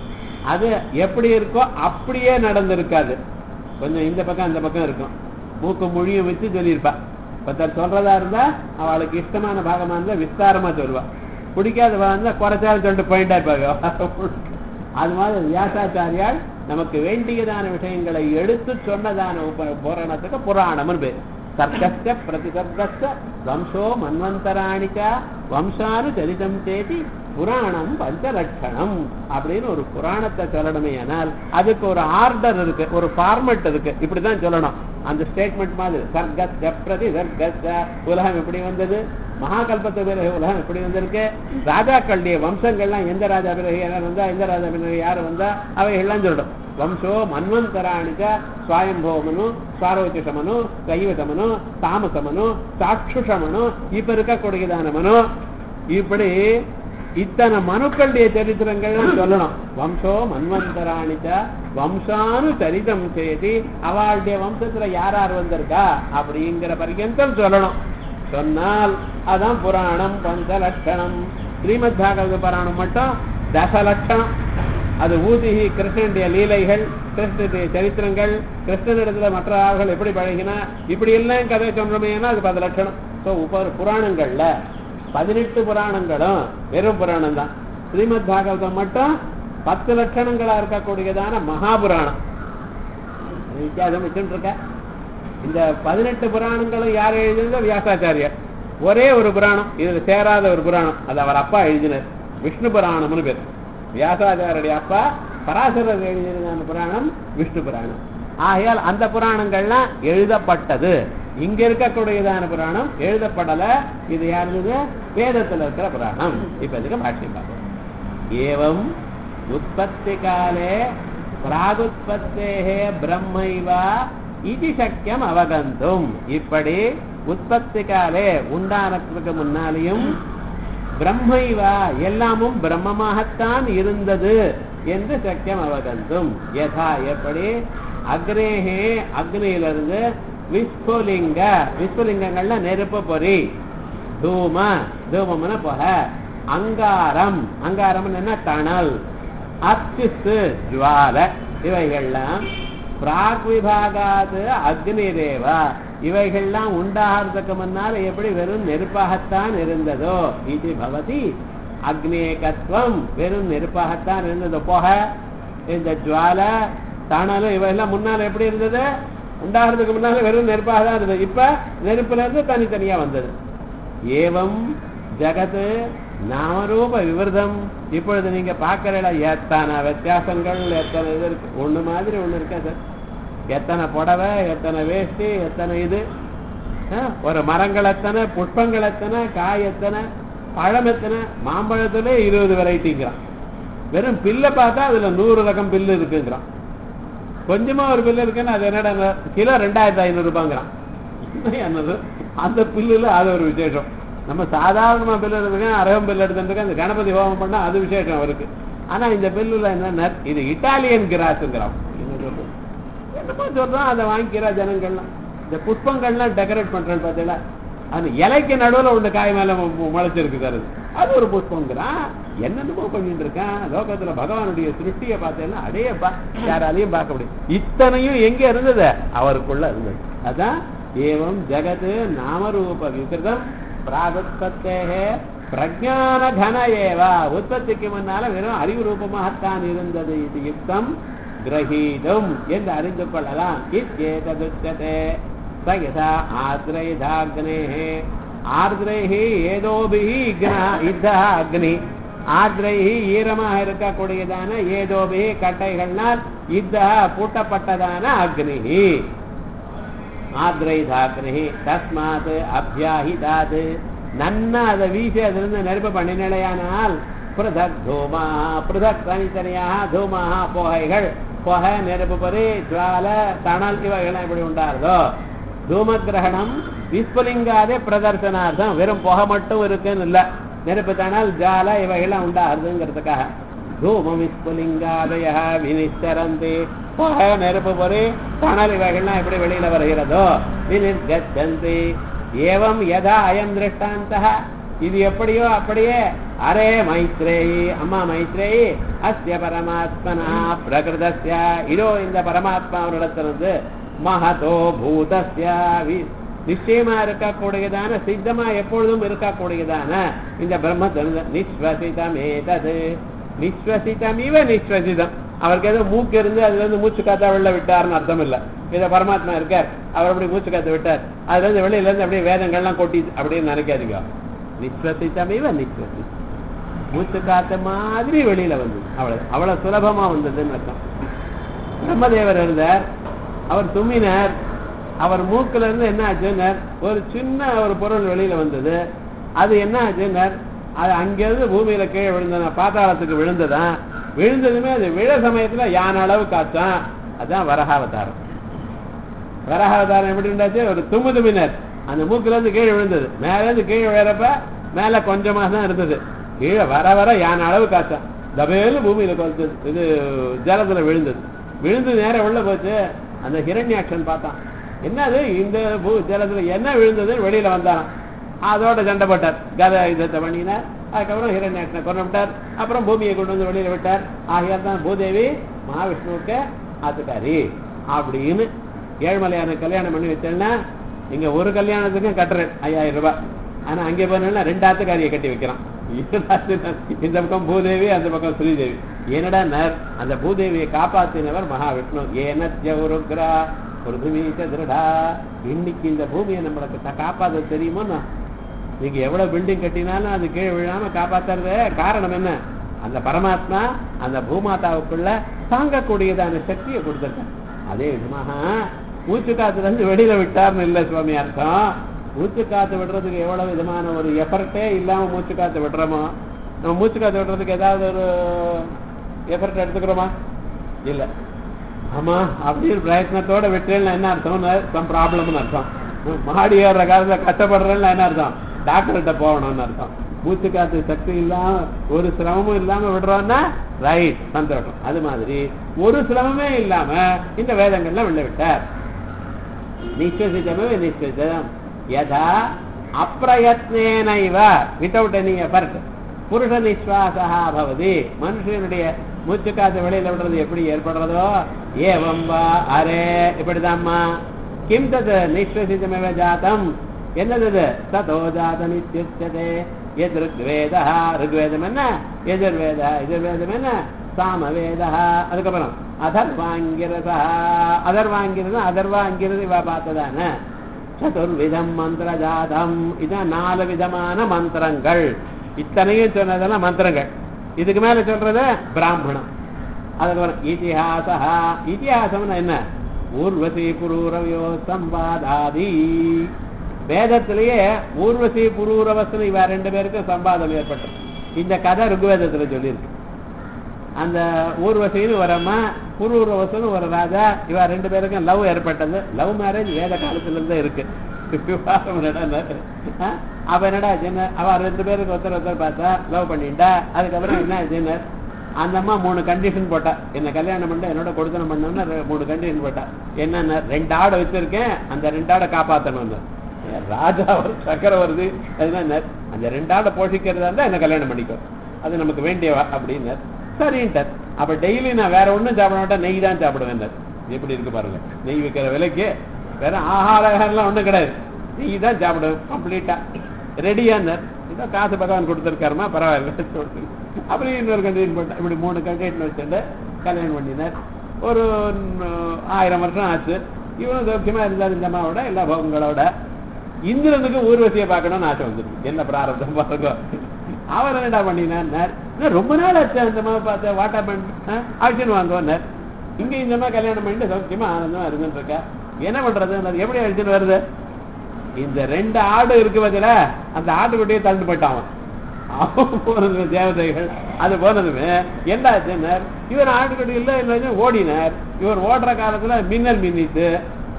அது எப்படி இருக்கோ அப்படியே நடந்திருக்காது கொஞ்சம் இந்த பக்கம் அந்த பக்கம் இருக்கும் மூக்கு மொழியும் வச்சு சொல்லியிருப்பா ஒருத்தர் சொல்றதா இருந்தா அவளுக்கு இஷ்டமான பாகமா இருந்தா விஸ்தாரமா சொல்லுவா பிடிக்காத இருந்தா குறைச்சாலும் சொல்லிட்டு பாயிண்டா இருப்பாங்க அது மாதிரி வியாசாச்சாரியால் நமக்கு வேண்டியதான விஷயங்களை எடுத்து சொன்னதான உப புராணத்துக்கு புராணம்னு பேர் சர்க்கஸ்ய பிரதிசர்க்கஸ்ய வம்சோ மன்வந்தராணிச்ச வம்சானு சரிதம் சேதி புராணம் பஞ்சலட்சணம் அப்படின்னு ஒரு புராணத்தை சொல்லணுமே ஆனால் அதுக்கு ஒரு ஆர்டர் இருக்கு ஒரு ஃபார்மெட் இருக்கு இப்படிதான் சொல்லணும் அந்த ஸ்டேட்மெண்ட் மாதிரி சர்க்கஸ்ய பிரதி சர்க்கஸ்ய உலகம் எப்படி வந்தது மகாகல்பத்து பிறகு உலகம் எப்படி வந்திருக்கு ராஜாக்களுடைய வம்சங்கள்லாம் எந்த ராஜா பிறகு யார் வந்தா எந்த ராஜா பிறகு யார் வந்தா அவைகள்லாம் சொல்லணும் வம்சோ மன்வந்தராணிச்ச ஸ்வயம்போமனு சாரோச்சிஷமனு கைவசமனு தாமசமனு சாட்சுஷமனு இப்ப இருக்கக்கூடியதான மனு இப்படி இத்தனை மனுக்களுடைய சரித்திரங்கள்லாம் சொல்லணும் வம்சோ மன்வந்தராணிச்ச வம்சானு சரிதம் செய்தி அவளுடைய வம்சத்துல யார் யார் வந்திருக்கா அப்படிங்கிற பர்யந்தம் சொல்லணும் சொன்னால் அதான் புராணம் பஞ்ச லட்சணம் ஸ்ரீமத் பாகவத புராணம் மட்டும் தசலட்சணம் அது ஊதிகி கிருஷ்ணனுடைய லீலைகள் கிருஷ்ணனுடைய சரித்திரங்கள் கிருஷ்ணனிடத்துல மற்ற ஆள்கள் எப்படி பழகினா இப்படி எல்லாம் கதை சொல்றோமேனா அது பத்து லட்சணம் ஸோ உப புராணங்கள்ல பதினெட்டு புராணங்களும் வெறும் புராணம் தான் ஸ்ரீமத் பாகவதம் மட்டும் பத்து லட்சணங்களா இருக்கக்கூடியதான மகாபுராணம் வித்தியாசம் வச்சுட்டு இருக்க இந்த பதினெட்டு புராணங்களும் யார் எழுதினதோ வியாசாச்சாரியர் ஒரே ஒரு புராணம் இதுல சேராத ஒரு புராணம் அது அவர் அப்பா எழுதினார் விஷ்ணு புராணம்னு பேர் வியாசாச்சாரிய அப்பா பராசரர் எழுதின புராணம் விஷ்ணு புராணம் ஆகையால் அந்த புராணங்கள்லாம் எழுதப்பட்டது இங்க இருக்கக்கூடியதான புராணம் எழுதப்படல இது யாருது வேதத்துல இருக்கிற புராணம் இப்ப இதுக்கு பாட்சியம் பார்ப்போம் ஏவம் உற்பத்தி காலே பிராகுத்பத்தேகே பிரம்மைவா இது சக்கியம் அவகந்தும் இப்படி உற்பத்தி காலே உண்டானதுக்கு முன்னாலேயும் பிரம்மைவா எல்லாமும் பிரம்மமாகத்தான் இருந்தது என்று சக்கியம் அவகந்தும் யதா எப்படி அக்னேகே அக்னியிலிருந்து விஸ்புலிங்க விஸ்புலிங்கங்கள்ல நெருப்பு பொறி தூம தூமம்னு போக அங்காரம் அங்காரம் என்ன தணல் அச்சுசு ஜுவால இவைகள்லாம் பிராக் விபாகாது அக்னிரேவா இவைகள்லாம் உண்டாகிறதுக்கு முன்னால் எப்படி வெறும் நெருப்பாகத்தான் இருந்ததோ இது பவதி அக்னேகத்துவம் வெறும் நெருப்பாகத்தான் இருந்தது போக இந்த ஜுவால தணலும் இவையெல்லாம் முன்னால் எப்படி இருந்தது உண்டாகிறதுக்கு முன்னால வெறும் நெருப்பாக தான் இருந்தது இப்ப நெருப்புல இருந்து தனித்தனியா வந்தது ஏவம் ஜகத்து நாமரூப விவர்தம் இப்பொழுது நீங்க பார்க்கறல எத்தனை வித்தியாசங்கள் எத்தனை இது இருக்கு ஒண்ணு மாதிரி ஒண்ணு இருக்கா சார் எத்தனை புடவை எத்தனை வேஷ்டி எத்தனை இது ஆ, ஒரு மரங்கள் எத்தனை புஷ்பங்கள் எத்தனை காய் எத்தனை பழம் எத்தனை மாம்பழத்துல இருபது வெரைட்டிங்கிறான் வெறும் பில்லை பார்த்தா அதுல நூறு ரகம் பில்லு இருக்குங்கிறான் கொஞ்சமா ஒரு பில்லு இருக்குன்னு அது என்னடா கிலோ ரெண்டாயிரத்தி ஐநூறு ரூபாங்கிறான் என்னது அந்த பில்லுல அது ஒரு விசேஷம் நம்ம சாதாரணமா பில்லு எடுத்துக்கேன் அரகம் பில்லு எடுத்துருக்கேன் அந்த கணபதி ஹோமம் பண்ணா அது விசேஷம் அவருக்கு ஆனா இந்த பில்லுல என்ன இது இட்டாலியன் கிராஸுங்கிறான் என்ன சொல்றது என்னமோ சொல்றான் அதை வாங்கிக்கிறா ஜனங்கள்லாம் இந்த புஷ்பங்கள்லாம் டெக்கரேட் பண்றேன் பார்த்தீங்களா அது இலைக்கு நடுவுல ஒண்ணு காய் மேல மு- மு- முளைச்சிருக்கு சார் அது. அது ஒரு புஷ்பங்கிறான் என்னென்னமோ பண்ணிட்டு இருக்கான் லோகத்துல பகவானுடைய சிருஷ்டியை பார்த்தேன்னா அடையப்பா யாராலையும் பார்க்க முடியும் இத்தனையும் எங்க இருந்தது அவருக்குள்ள இருந்தது அதான் ஏவம் ஜகத் நாமரூப விகிருதம் பிராகுத்பத்தேகே பிரஜான கன ஏவா உற்பத்திக்கு முன்னால வெறும் அறிவு ரூபமாகத்தான் இருந்தது இது யுக்தம் கிரகீதம் என்று அறிந்து கொள்ளலாம் இத்யேததுச்சதே ச யதா ஆத்ரைதாக்னேः ஆர்திரைः ஏதோபிः இக்னः இத்தः அக்னி ஆத்ரைஹி ஈரமாக இருக்கக்கூடியதான ஏதோபி கட்டைகள்னால் இந்த பூட்டப்பட்டதான அக்னிஹி ஆத்ரைதாக்னிஹி தஸ்மாத் அபியாஹிதாத் நன்னா அதை வீசி அதிலிருந்து நெருப்பு பண்ணினிலையானால் பிருதக் தூமா பிருதக் தனித்தனியாக தூமாக புகைகள் புகை நெருப்பு பொறி ஜுவால தணல் இவைகள் எப்படி உண்டாருதோ தூமகிரகணம் விஸ்பலிங்காதே பிரதர்சனார்த்தம் வெறும் புகை மட்டும் இருக்குன்னு இல்ல நெருப்பு தணல் ஜால இவைகள்லாம் உண்டாருதுங்கிறதுக்காக தூம விஸ்பலிங்காதய வினிச்சரந்தி புகை நெருப்பு பொறி தணல் இவைகள்லாம் எப்படி வெளியில வருகிறதோ வினிர்கச்சந்தி ஏவம் யதா அயம் திருஷ்டாந்தः இது எப்படியோ அப்படியே அரே மைத்ரேயி அம்மா மைத்ரேயி அஸ்ய பரமாத்மனா பிரகிருதஸ்ய இதோ இந்த பரமாத்மாவினிடத்திலிருந்து மகதோ பூதஸ்ய வி- நிச்சயமா இருக்கக்கூடியதான சித்தமா எப்பொழுதும் இருக்கக்கூடியதான இந்த பிரம்மத்திலிருந்து நிஸ்வசிதம் ஏதது நிஸ்வசிதம் இவ நிஸ்வசிதம் அவருக்கு ஏதோ மூக்கு இருந்து அதுல இருந்து மூச்சு காத்தா வெளில விட்டாருன்னு அர்த்தம் இல்ல இத பரமாத்மா இருக்கார் அவர் அப்படி மூச்சு காத்து விட்டார் அதுல இருந்து வெளியில இருந்து அப்படியே வேதங்கள்லாம் கொட்டி அப்படின்னு நினைக்காதீங்க நிஸ்வசிதமிவ நிஸ்வசி மூச்சு காத்த மாதிரி வெளியில வந்தது அவ்வளவு அவ்வளவு சுலபமா வந்ததுன்னு அர்த்தம் பிரம்மதேவர் இருந்தார் அவர் தும்மினார் அவர் மூக்குல இருந்து என்ன ஆச்சுன்னார் ஒரு சின்ன ஒரு பொருள் வெளியில வந்தது அது என்ன ஆச்சுன்னார் அது அங்கிருந்து பூமியில கீழே விழுந்தன பாதாளத்துக்கு விழுந்ததான் விழுந்ததுமே அது விழ சமயத்துல யானை அளவு காத்தான் அதான் வரகாவதாரம் வரகாவதாரம் எப்படி இருந்தாச்சு ஒரு தும்மு தும்பினர் அந்த மூக்குல இருந்து கீழே விழுந்தது மேல இருந்து கீழே விழறப்ப மேல கொஞ்சமா தான் இருந்தது கீழே வர வர யானை அளவு காத்தான் தபேலு பூமியில கொஞ்சம் இது ஜலத்துல விழுந்தது விழுந்து நேரம் உள்ள போச்சு அந்த ஹிரண்யாட்சன் பார்த்தான் என்னது இந்த பூ ஜலத்துல என்ன விழுந்ததுன்னு வெளியில வந்தான் அதோட சண்டை போட்டார் கத யுத்தத்தை பண்ணினார் அதுக்கப்புறம் ஹிரண்யாட்சனை கொண்டு விட்டார் அப்புறம் பூமியை கொண்டு வந்து வெளியில விட்டார் ஆகியால் தான் பூதேவி மகாவிஷ்ணுவுக்கு ஆத்துக்காரி அப்படின்னு ஏழ்மலையான கல்யாணம் பண்ணி வச்சேன்னா இங்க ஒரு கல்யாணத்துக்கும் கட்டுறேன் ஐயாயிரம் ரூபாய் ஆனா அங்கே போனா ரெண்டு ஆத்துக்காரியை கட்டி வைக்கிறான் இந்த பக்கம் பூதேவி அந்த பக்கம் ஸ்ரீதேவி என்னடா நர் அந்த பூதேவியை காப்பாத்தினவர் மகாவிஷ்ணு ஏனத்யருக்ரா பிருத்திவீச்ச திருடா இன்னைக்கு இந்த பூமியை நம்மளுக்கு த- காப்பாத்த தெரியுமோ நீங்க எவ்வளவு பில்டிங் கட்டினாலும் அது கீழே விழாம காப்பாத்துறது காரணம் என்ன அந்த பரமாத்மா அந்த பூமாதாவுக்குள்ள தாங்கக்கூடியதான சக்தியை கொடுத்திருக்கார் அதே விதமாக மூச்சு காத்துல இருந்து வெளியில விட்டார்னு இல்ல சுவாமி அர்த்தம் மூச்சு காத்து விடுறதுக்கு எவ்வளவு விதமான ஒரு எஃபர்ட்டே இல்லாம மூச்சு காத்து விடுறோமோ நம்ம மூச்சு காத்து விடுறதுக்கு ஏதாவது ஒரு எஃபர்ட் எடுத்துக்கிறோமா இல்ல ஆமா அப்படின்னு பிரயத்னத்தோட விட்டேன்னா என்ன அர்த்தம் சம் ப்ராப்ளம்னு அர்த்தம் மாடி ஏறுற காலத்துல கஷ்டப்படுறேன்னா என்ன அர்த்தம் டாக்டர்கிட்ட போகணும்னு அர்த்தம் மூச்சு காத்து சக்தி இல்லாம ஒரு சிரமமும் இல்லாம விடுறோம்னா ரைட் சந்தோஷம் அது மாதிரி ஒரு சிரமமே இல்லாம இந்த வேதங்கள்லாம் விள்ள விட்டார் நிஸ்வசிதமே நிஸ்வசிதம் யதா அப்பிரயத்னேனைவ வித்தவுட் எனி எஃபர்ட் புருஷ நிஸ்வாசா பவதி மனுஷனுடைய மூச்சு காத்து வெளியில விடுறது எப்படி ஏற்படுறதோ ஏவம் வா அரே இப்படிதாம்மா கிம் தத் நிஸ்வசிதமேவ ஜாதம் என்னது இது? ததோ ஜாதம் இத்தியுச்சதே எது ருக்வேதா ருக்வேதம் என்ன எதிர்வேதா எதிர்வேதம் என்ன சாமவேதா அதுக்கப்புறம் அதர்வாங்கிரதா அதர்வாங்கிறது அதர்வாங்கிறது இவ பார்த்ததான சதுர்விதம் மந்திர ஜாதம் இதான் நாலு விதமான மந்திரங்கள் இத்தனையும் சொன்னதெல்லாம் மந்திரங்கள் இதுக்கு மேல சொல்றது பிராமணம் அதுக்கப்புறம் இதிஹாசா இதிஹாசம்னா என்ன ஊர்வசி புரூரவியோ சம்பாதாதி வேதத்திலேயே ஊர்வசி புரூரவசன் இவ ரெண்டு பேருக்கும் சம்பாதம் ஏற்பட்டது இந்த கதை ருக்வேதத்துல சொல்லியிருக்கு அந்த ஊர்வசின்னு வரம்மா புரூரவசன் ஒரு ராஜா இவ ரெண்டு பேருக்கும் லவ் ஏற்பட்டது லவ் மேரேஜ் வேத காலத்துல இருந்தே இருக்கு விவாகம் நடந்தது. ஆ? அவ என்னடா சின்ன அவ ரெண்டு பேருக்கு ஒருத்தர் ஒருத்தர் பார்த்தா லவ் பண்ணிட்டா அதுக்கப்புறம் என்ன சின்ன அந்த அம்மா மூணு கண்டிஷன் போட்டா என்ன கல்யாணம் பண்ண என்னோட கொடுத்தனம் பண்ணோம்னா ரெ- மூணு கண்டிஷன் போட்டா என்னென்ன ரெண்டு ஆடை வச்சிருக்கேன் அந்த ரெண்டு ஆடை காப்பாத்தணும் ராஜா ஒரு சக்கரவர்த்தி அதுதான் அந்த ரெண்டு ஆடை போஷிக்கிறதா இருந்தா என்ன கல்யாணம் பண்ணிக்கோ அது நமக்கு வேண்டியவா அப்படின்னார் சரின்ட்டார் அப்ப டெய்லி நான் வேற ஒண்ணும் சாப்பிட மாட்டேன் நெய் தான் சாப்பிடுவேன் எப்படி இருக்கு பாருங்க நெய் விற்கிற விலைக்கு வேற ஆகாரம்லாம் ஒண்ணும் கிடையாது நெய் தான் சாப்பிடுவேன் கம்ப்ளீட்டா ரெடியானார் இதான் காசு பகவான் கொடுத்துருக்காருமா பரவாயில்ல சொல்லிட்டு அப்படி இன்னொரு கண்டிஷன் போட்டேன் இப்படி மூணு கண்டிஷன் வச்சுட்டு கல்யாணம் பண்ணினார் ஒரு ந- ஆயிரம் வருஷம் ஆச்சு இவனும் சௌக்கியமா இருந்தார் இந்த அம்மாவோட எல்லா பவங்களோட இந்திரனுக்கு ஊர்வசியை பார்க்கணும்னு ஆசை வந்துருக்கு என்ன பிராரப்தம் பாருங்க அவர் என்னடா பண்ணினார் இன்னும் ரொம்ப நாள் ஆச்சு அந்த மாதிரி பார்த்து வாட்டா பண்ண அழிச்சுன்னு வாங்குவார் இங்க இந்த மாதிரி கல்யாணம் பண்ணிட்டு சௌக்கியமா ஆனந்தமா இருந்துட்டு இருக்கா என்ன பண்றது அது எப்படி அழிச்சுன்னு வருது இந்த ரெண்டு ஆடு இருக்கு பதில அந்த ஆட்டுக்குட்டியை தள்ளு போயிட்டான் அவன். அவன் போனது தேவதைகள் அது போனதுமே என்ன ஆச்சுன்னார் இவர் ஆட்டுக்குட்டி இல்ல இல்லை ஓடினார் இவர் ஓடுற காலத்துல மின்னல் மின்னிட்டு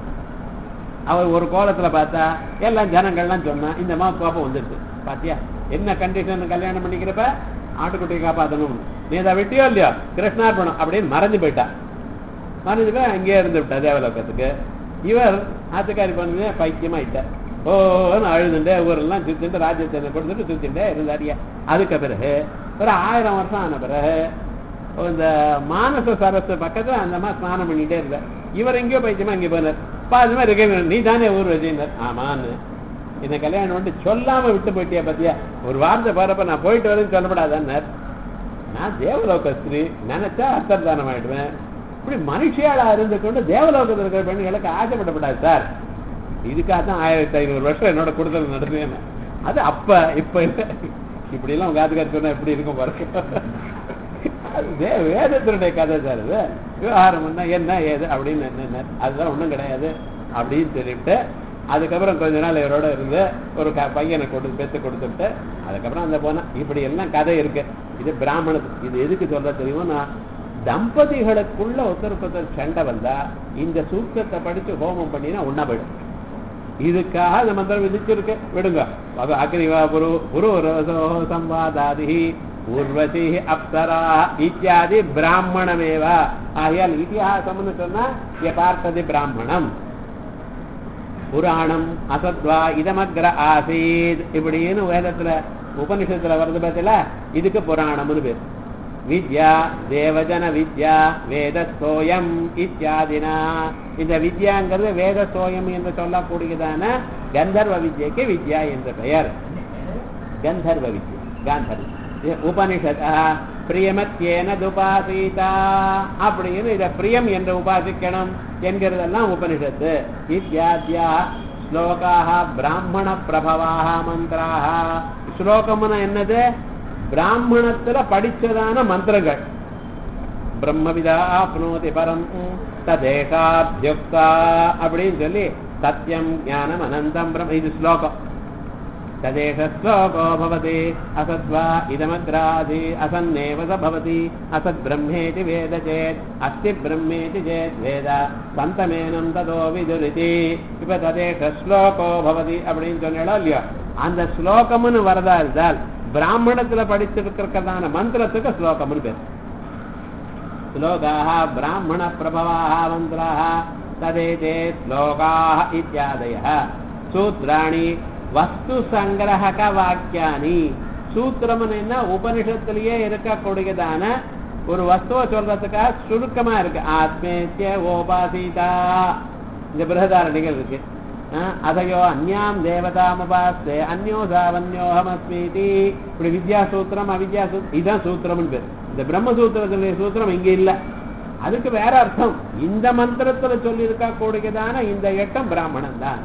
அவர் ஒரு கோலத்துல பார்த்தா எல்லாம் ஜனங்கள்லாம் சொன்னா இந்த மாதிரி கோபம் வந்துடுது பாத்தியா என்ன கண்டிஷன் கல்யாணம் பண்ணிக்கிறப்ப ஆட்டுக்குட்டியை காப்பாத்தணும் நீ அதை வெட்டியோ இல்லையோ கிருஷ்ணார்பணம் அப்படின்னு மறைஞ்சு போயிட்டா மறைஞ்சு போய் அங்கேயே இருந்து விட்டா தேவலோகத்துக்கு இவர் ஆத்துக்காரி பண்ணு பைத்தியமாயிட்டார் ஓன்னு அழுதுண்டே ஊரெல்லாம் சுத்திட்டு ராஜ்யத்தை கொடுத்துட்டு சுத்திட்டே இருந்தாரியா அதுக்கு பிறகு ஒரு ஆயிரம் வருஷம் ஆன பிறகு இந்த மானச சரஸ் பக்கத்துல அந்த மாதிரி ஸ்நானம் பண்ணிட்டே இருந்தார் இவர் எங்கேயோ பைத்தியமா இங்கே போனார் பா அது மாதிரி இருக்க நீ தானே ஊர் வச்சிருந்தார் ஆமான்னு இந்த கல்யாணம் வந்து சொல்லாம விட்டு போயிட்டியா பத்தியா ஒரு வார்த்தை போறப்ப நான் போயிட்டு வரேன்னு சொல்லப்படாதான்னார் நான் தேவலோக ஸ்திரீ நினைச்சா அர்த்ததானம் ஆயிடுவேன் இப்படி மனுஷியாளா இருந்து கொண்டு தேவலோகத்தில் இருக்கிற பெண்களுக்கு ஆசைப்படப்படாது சார் இதுக்காக தான் ஆயிரத்தி ஐநூறு வருஷம் என்னோட கொடுத்தல் நடந்தேன் அது அப்ப இப்ப இல்ல இப்படி எல்லாம் உங்க ஆத்துக்கார சொன்னா எப்படி இருக்கும் பாருங்க அது வே- வேதத்தினுடைய கதை சார் இது விவகாரம் என்ன என்ன ஏது அப்படின்னு என்ன அதுதான் ஒண்ணும் கிடையாது அப்படின்னு சொல்லிட்டு அதுக்கப்புறம் கொஞ்ச நாள் இவரோட இருந்து ஒரு க- பையனை கொடுத்து பெத்து கொடுத்துட்டு அதுக்கப்புறம் அந்த போனா இப்படி எல்லாம் கதை இருக்கு இது பிராமணத்து இது எதுக்கு சொல்ல தெரியுமா தம்பதிகளுக்குள்ள ஒருத்தருக்கு ஒருத்தர் சண்டை வந்தா இந்த சூத்திரத்தை படிச்சு ஹோமம் பண்ணினா ஒண்ணா போயிடும் இதுக்காக அந்த மந்திரம் விதிச்சிருக்கு விடுங்க அது அக்னிவா குரு குரு ரசோ சம்வாதாதி ஊர்வசி அப்சரா இத்தியாதி பிராமணமேவா ஆகையால் இதிகாசம்னு சொன்னா இங்க பார்த்தது பிராமணம் புராணம் அசத்வா இதமக்ர ஆசீத் இப்படின்னு வேதத்துல உபனிஷத்துல வருது பார்த்தல இதுக்கு புராணம்னு பேர் வித்யா தேவஜன வித்யா வேத சோயம் இத்தியாதினா இந்த வித்யாங்கிறது வேத சோயம் என்று சொல்லக்கூடியதான கந்தர்வ வித்யக்கு வித்யா என்ற பெயர் கந்தர்வ வித்யா காந்தர்வ இது உபனிஷதா பிரியமத்தியேன துபாசீதா அப்படின்னு இத பிரியம் என்று உபாசிக்கணும் என்கிறதெல்லாம் உபனிஷத்து இத்தியாத்யா ஸ்லோகாக பிராமண பிரபவாக மந்திராக ஸ்லோகம்னு என்னது பிராமணத்துல படிச்சதான மந்திரங்கள் பிரம்மவிதா ஆப்னோதி பரம் ததேகாபியுக்தா அப்படின்னு சொல்லி சத்தியம் ஞானம் அனந்தம் பிரம்ம இது ஸ்லோகம் तदेष श्लोको भवति असद्वा इदमग्राधि असन्नेव स भवति असद्ब्रह्मेति वेद चेत् अस्ति ब्रह्मेति चेत् वेद சந்தமேனம் ததோ விதுரிதி இப்ப ததேஷ ஸ்லோகோ பவதி அப்படின்னு சொன்னா இல்லையா அந்த ஸ்லோகம்னு வரதா இருந்தால் பிராமணத்துல படிச்சிருக்கிறதான மந்திரத்துக்கு ஸ்லோகம்னு பேர் श्लोकाः ब्राह्मणप्रभवाः मन्त्राः तदेते श्लोकाः इत्यादयः सूत्राणि वस्तुसङ्ग्रहकवाक्यानि சூத்திரம்னா உபனிஷத்திலேயே இருக்கக்கூடியதான ஒரு வஸ்துவை சொல்றதுக்காக சுருக்கமா இருக்கு ஆத்மேத்திய ஓபாசிதா இந்த பிரகதாரணிகள் இருக்கு ஆஹ், அதையோ அந்யாம் தேவதாமுபாஸ்தே அந்யோ சாவன்யோகமஸ்மீதி இப்படி வித்யா சூத்திரம் அவித்யா சூத்திரம் இதுதான் சூத்திரம்னு பேர் இந்த பிரம்மசூத்திரத்தினுடைய சூத்திரம் இங்க இல்ல அதுக்கு வேற அர்த்தம் இந்த மந்திரத்துல சொல்லி இருக்க கூடியதான இந்த எட்டம் பிராமணன் தான்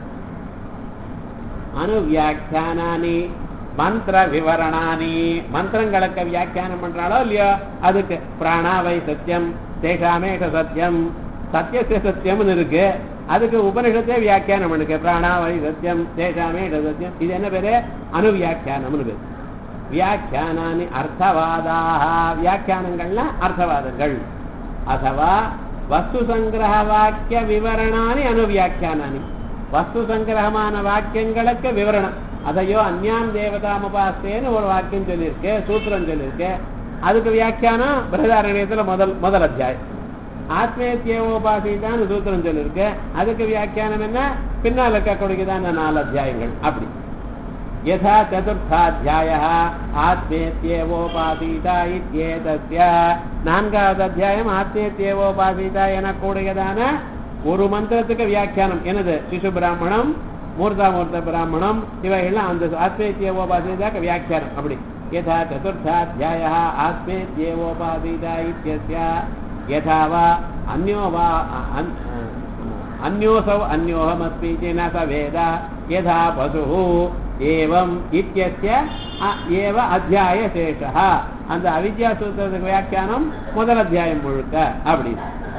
அனுவியாக்கியானானி மந்திர விவரணானி மந்திரங்களுக்கு வியாக்கியானம் பண்றாளோ இல்லையோ அதுக்கு பிராணாவை சத்தியம் தேஷாமேஷ சத்தியம் சத்தியச சத்தியம்னு இருக்கு அதுக்கு உபனிஷத்தே வியாக்கியானம் பண்ணுக்கு பிராணாவை சத்தியம் தேஷாமேஷ சத்தியம் இது என்ன பேரு அனுவியாக்கியானம்னு பேரு வியாக்கியானானி அர்த்தவாதாக வியாக்கியானங்கள்ல அர்த்தவாதங்கள் அதுவா வஸ்து சங்கிரக வாக்கிய விவரணானி அனுவியாக்கியானானி வஸ்து சங்கிரகமான வாக்கியங்களுக்கு விவரணம் அதையோ அந்யாம் தேவதாம் உபாசேன்னு ஒரு வாக்கியம் சொல்லியிருக்கு சூத்திரம் சொல்லியிருக்கு அதுக்கு வியாக்கியானம் பிரதாரண்யத்துல முதல் முதல் அத்தியாயம் ஆத்மேத்தியோபாசிதான்னு சூத்திரம் சொல்லியிருக்கு அதுக்கு வியாக்கியானம் என்ன பின்னால் இருக்கக்கூடியதான நாலு அத்தியாயங்கள் அப்படி यथा चतुर्थाध्यायः ஆத்மேத்தியேவோபாசீதா இத்யேதஸ்ய நான்காவது அத்தியாயம் ஆத்மேத்தியேவோபாசீதா எனக்கூடியதான ஒரு மந்திரத்துக்கு வியாக்கியானம் என்னது சிசு பிராமணம் மூர்த்தாமூர்த்த பிராமணம் இவைகள்லாம் அந்த ஆத்மேத்தியேவோபாசீதாக்கு வியாக்கியானம் அப்படி यथा चतुर्थाध्यायः आत्मेत्येवोपासीता इत्यस्य यथा वा अन्यो वा अन्- अन्योऽसौ अन्योऽहमस्मि इति न स वेद यथा पशुः ஏவம் இத்தியஸ்ய அ- ஏவ அத்தியாய சேஷः அந்த அவித்யா சூத்திரத்துக்கு வியாக்கியானம் முதல் அத்தியாயம் முழுக்க அப்படி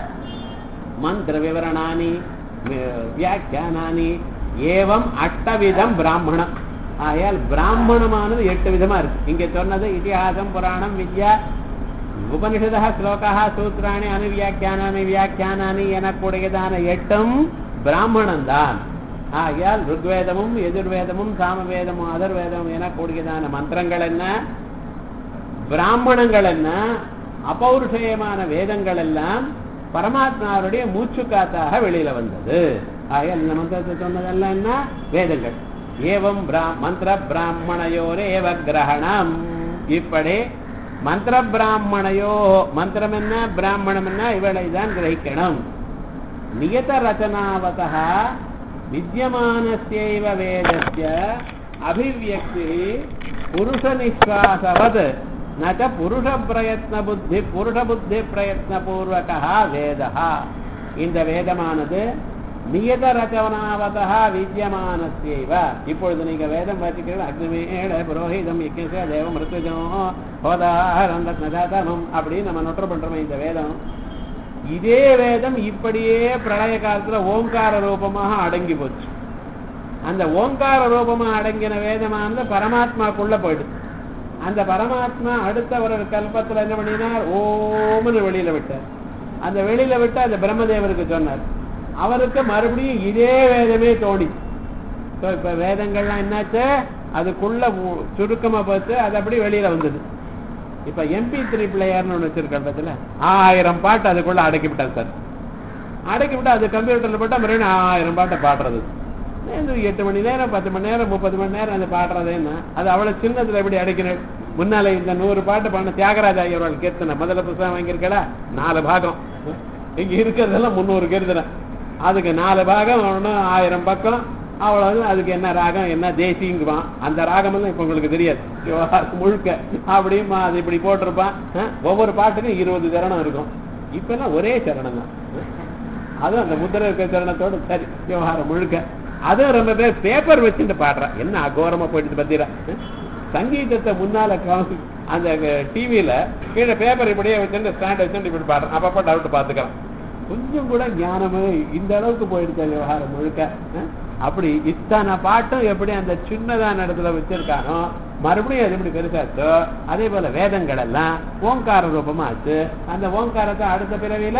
மந்திர விவரணானி வி- வியாக்கியானானி ஏவம் அட்டவிதம் பிராமணம் ஆகையால் பிராமணமானது எட்டு விதமா இருக்கு இங்க சொன்னது இதிகாசம் புராணம் வித்யா உபனிஷதா ஸ்லோகா சூத்திராணி அனுவியாக்கியானானி வியாக்கியானானி எனக்கூடியதான எட்டும் பிராமணன் தான் ஆகையால் ருக்வேதமும் எதிர்வேதமும் சாமவேதமும் அதர்வேதமும் எனக்கூடியதான மந்திரங்கள் என்ன பிராமணங்கள் என்ன அபௌருஷயமான வேதங்கள் எல்லாம் பரமாத்மாவுடைய மூச்சு காத்தாக வெளியில வந்தது ஆகையால் இந்த மந்திரத்தை சொன்னதெல்லாம் என்ன வேதங்கள் ஏவம் பிரா- மந்திர பிராமணையோரே ஏவ கிரகணம் இப்படி மந்திர பிராமணையோ மந்திரம் என்ன பிராமணம் என்ன இவளை தான் கிரகிக்கணும் நியத ரச்சனாவதः வித்யமானஸ்யைவ வேதஸ்ய அபிவியக்தி புருஷ நிஸ்வாசவத் ந ச புருஷ பிரயத்ன புத்தி புருஷ புத்தி பிரயத்ன பூர்வகா வேதः இந்த வேதமானது நியத ரச்சனாவதா வித்யமானஸ்யைவ இப்பொழுது நீங்க வேதம் வாசிக்கிறது அக்னிமேட புரோஹிதம் யஜ்ஞச தேவம் ருத்துஜம் ஹோதாரம் ரத்னதாதமம் அப்படின்னு நம்ம நொற்ற பண்றோமே இந்த வேதம் இதே வேதம் இப்படியே பிரளய காலத்துல ஓங்கார ரூபமாக அடங்கி போச்சு அந்த ஓங்கார ரூபமா அடங்கின வேதமானது பரமாத்மாக்குள்ள போயிடுது அந்த பரமாத்மா அடுத்த ஒரு கல்பத்துல என்ன பண்ணினார் ஓம்னு வெளியில விட்டார் அந்த வெளியில விட்டு அந்த பிரம்மதேவருக்கு சொன்னார் அவருக்கு மறுபடியும் இதே வேதமே தோணி So, இப்ப வேதங்கள்லாம் என்னாச்சு அதுக்குள்ள உ- சுருக்கமா பார்த்து அது அப்படி வெளியில வந்தது இப்ப எம்பி த்ரீ பிளேயர்னு ஒன்று வச்சிருக்கேன் பத்தில ஆயிரம் பாட்டு அதுக்குள்ள அடக்கி விட்டார் சார் அடக்கி விட்டு அது கம்ப்யூட்டர்ல போட்டா மறுபடியும் ஆயிரம் பாட்டை பாடுறது இந்த எட்டு மணி நேரம் பத்து மணி நேரம் முப்பது மணி நேரம் அது பாடுறது என்ன அது அவ்வளவு சின்னதுல எப்படி அடைக்கணும் முன்னால இந்த நூறு பாட்டு பண்ண தியாகராஜ ஐயரோட கீர்த்தனை முதல்ல புத்தகம் வாங்கியிருக்கடா நாலு பாகம் இங்க இருக்கிறதெல்லாம் முந்நூறு கீர்த்தனை அதுக்கு நாலு பாகம் ஒன்று ஆயிரம் பக்கம் அவ்வளவு அதுக்கு என்ன ராகம் என்ன தேசிங்குவான் அந்த ராகம் எல்லாம் இப்ப உங்களுக்கு தெரியாது விவகாரம் முழுக்க அப்படியுமா அது இப்படி போட்டிருப்பான் அஹ், ஒவ்வொரு பாட்டுக்கும் இருபது சரணம் இருக்கும் இப்ப எல்லாம் ஒரே சரணம் தான் அஹ். அதுவும் அந்த முத்திரை இருக்கிற சரணத்தோட சரி விவகாரம் முழுக்க அதுவும் ரொம்ப பேர் பேப்பர் வச்சுட்டு பாடுறான் என்ன அகோரமா போயிட்டு பத்திரா சங்கீதத்தை முன்னால காமி- அந்த டிவியில கீழே பேப்பர் இப்படியே வச்சுட்டு ஸ்டாண்ட் வச்சுட்டு இப்படி பாடுறான் அப்பப்ப டவுட் பாத்துக்கலாம் கொஞ்சம் கூட ஞானமே இந்த அளவுக்கு போயிடுச்சு விவகாரம் முழுக்க அஹ்? அப்படி இத்தனை பாட்டும் எப்படி அந்த சின்னதான இடத்துல வச்சிருக்கானோ மறுபடியும் அது எப்படி பெருசாச்சோ அதே போல வேதங்கள் எல்லாம் ஓங்கார ரூபமா ஆச்சு அந்த ஓங்காரத்தை அடுத்த பிறவியில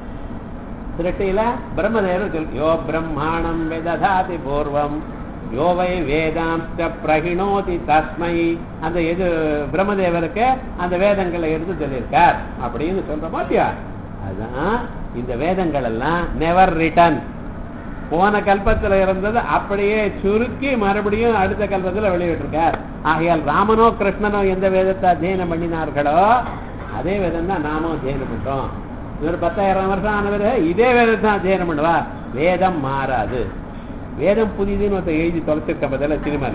திருஷ்டியில பிரம்மதேவர் சொல் யோ பிரம்மாணம் வேததாதி பூர்வம் யோ வை வேதாந்த பிரகிணோதி தஸ்மை அந்த எது பிரம்மதேவருக்கு அந்த வேதங்களை எடுத்து சொல்லியிருக்கார் அப்படின்னு சொல்ற மாட்டியா அதான் இந்த வேதங்கள் எல்லாம் நெவர் ரிட்டன் போன கல்பத்துல இருந்தது அப்படியே சுருக்கி மறுபடியும் அடுத்த கல்பத்துல வெளியிட்டிருக்கார் ஆகையால் ராமனோ கிருஷ்ணனோ எந்த வேதத்தை அத்தியனம் பண்ணினார்களோ அதே வேதம் தான் நாமும் அத்தியனம் பண்றோம் ஒரு பத்தாயிரம் வருஷம் ஆனவர் இதே வேதத்தை தான் அத்தியனம் பண்ணுவா வேதம் மாறாது வேதம் புதிதுன்னு ஒருத்தர் எழுதி தொலைச்சிருக்க பதில சினிமால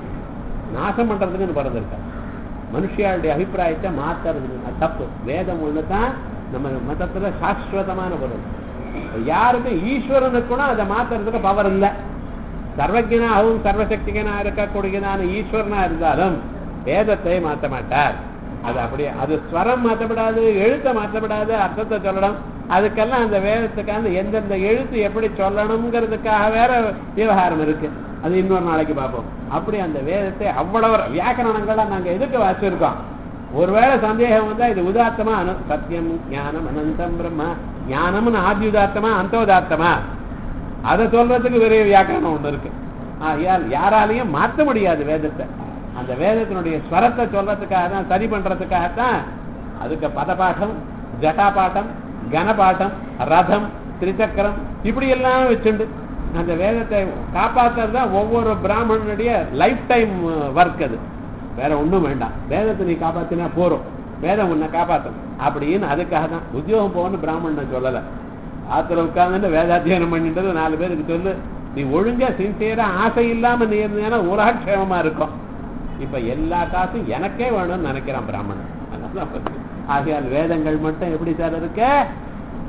நாசம் பண்றதுக்குன்னு பிறந்திருக்க மனுஷியாளுடைய அபிப்பிராயத்தை மாத்துறதுக்கு அது தப்பு வேதம் ஒண்ணு தான் நம்ம மதத்துல சாஸ்வதமான பொருள் யாருக்கும் ஈஸ்வரனுக்கு கூட அதை மாத்துறதுக்கு பவர் இல்லை சர்வஜனாகவும் சர்வசக்திகனா இருக்கக்கூடியதான ஈஸ்வரனா இருந்தாலும் வேதத்தை மாற்ற மாட்டார் அது அப்படியே அது ஸ்வரம் மாற்றப்படாது எழுத்தை மாற்றப்படாது அர்த்தத்தை சொல்லணும் அதுக்கெல்லாம் அந்த வேதத்துக்கான எந்தெந்த எழுத்து எப்படி சொல்லணுங்கிறதுக்காக வேற விவகாரம் இருக்கு அது இன்னொரு நாளைக்கு பார்ப்போம் அப்படி அந்த வேதத்தை அவ்வளவு வியாக்கரணங்களை நாங்க எதுக்கு வாசிச்சிருக்கோம் ஒருவேளை சந்தேகம் வந்தா இது உதாத்தமா அனு சத்தியம் ஞானம் அனந்தம் பிரம்மா ஞானம்னு ஆதி உதாத்தமா அந்த உதாத்தமா அதை சொல்றதுக்கு பெரிய வியாக்கரணம் ஒண்ணு இருக்கு ஆகையால் யாராலையும் மாற்ற முடியாது வேதத்தை அந்த வேதத்தினுடைய ஸ்வரத்தை சொல்றதுக்காக தான் சரி பண்றதுக்காகத்தான் அதுக்கு பதபாட்டம் ஜட்டாபாட்டம் கனபாட்டம் ரதம் திரிசக்கரம் இப்படி எல்லாம் வச்சுண்டு அந்த வேதத்தை காப்பாத்துறது தான் ஒவ்வொரு பிராமணனுடைய லைஃப் டைம் ஒர்க் அது வேற ஒண்ணும் வேண்டாம் வேதத்தை நீ காப்பாத்தினா போறோம் வேதம் உன்னை காப்பாற்றும் அப்படின்னு அதுக்காக தான் உத்தியோகம் போகணும்னு பிராமணன் சொல்லல ஆத்துல உட்கார்ந்து வேதாத்தியனம் பண்ணின்றது நாலு பேருக்கு சொல்லு நீ ஒழுங்கா சின்சியரா ஆசை இல்லாம நீ இருந்தீங்கன்னா உலகக்ஷேமமா இருக்கும் இப்ப எல்லா காசும் எனக்கே வேணும்னு நினைக்கிறான் பிராமணன் அதனால அப்ப- ஆகையால் வேதங்கள் மட்டும் எப்படி சார் இருக்கு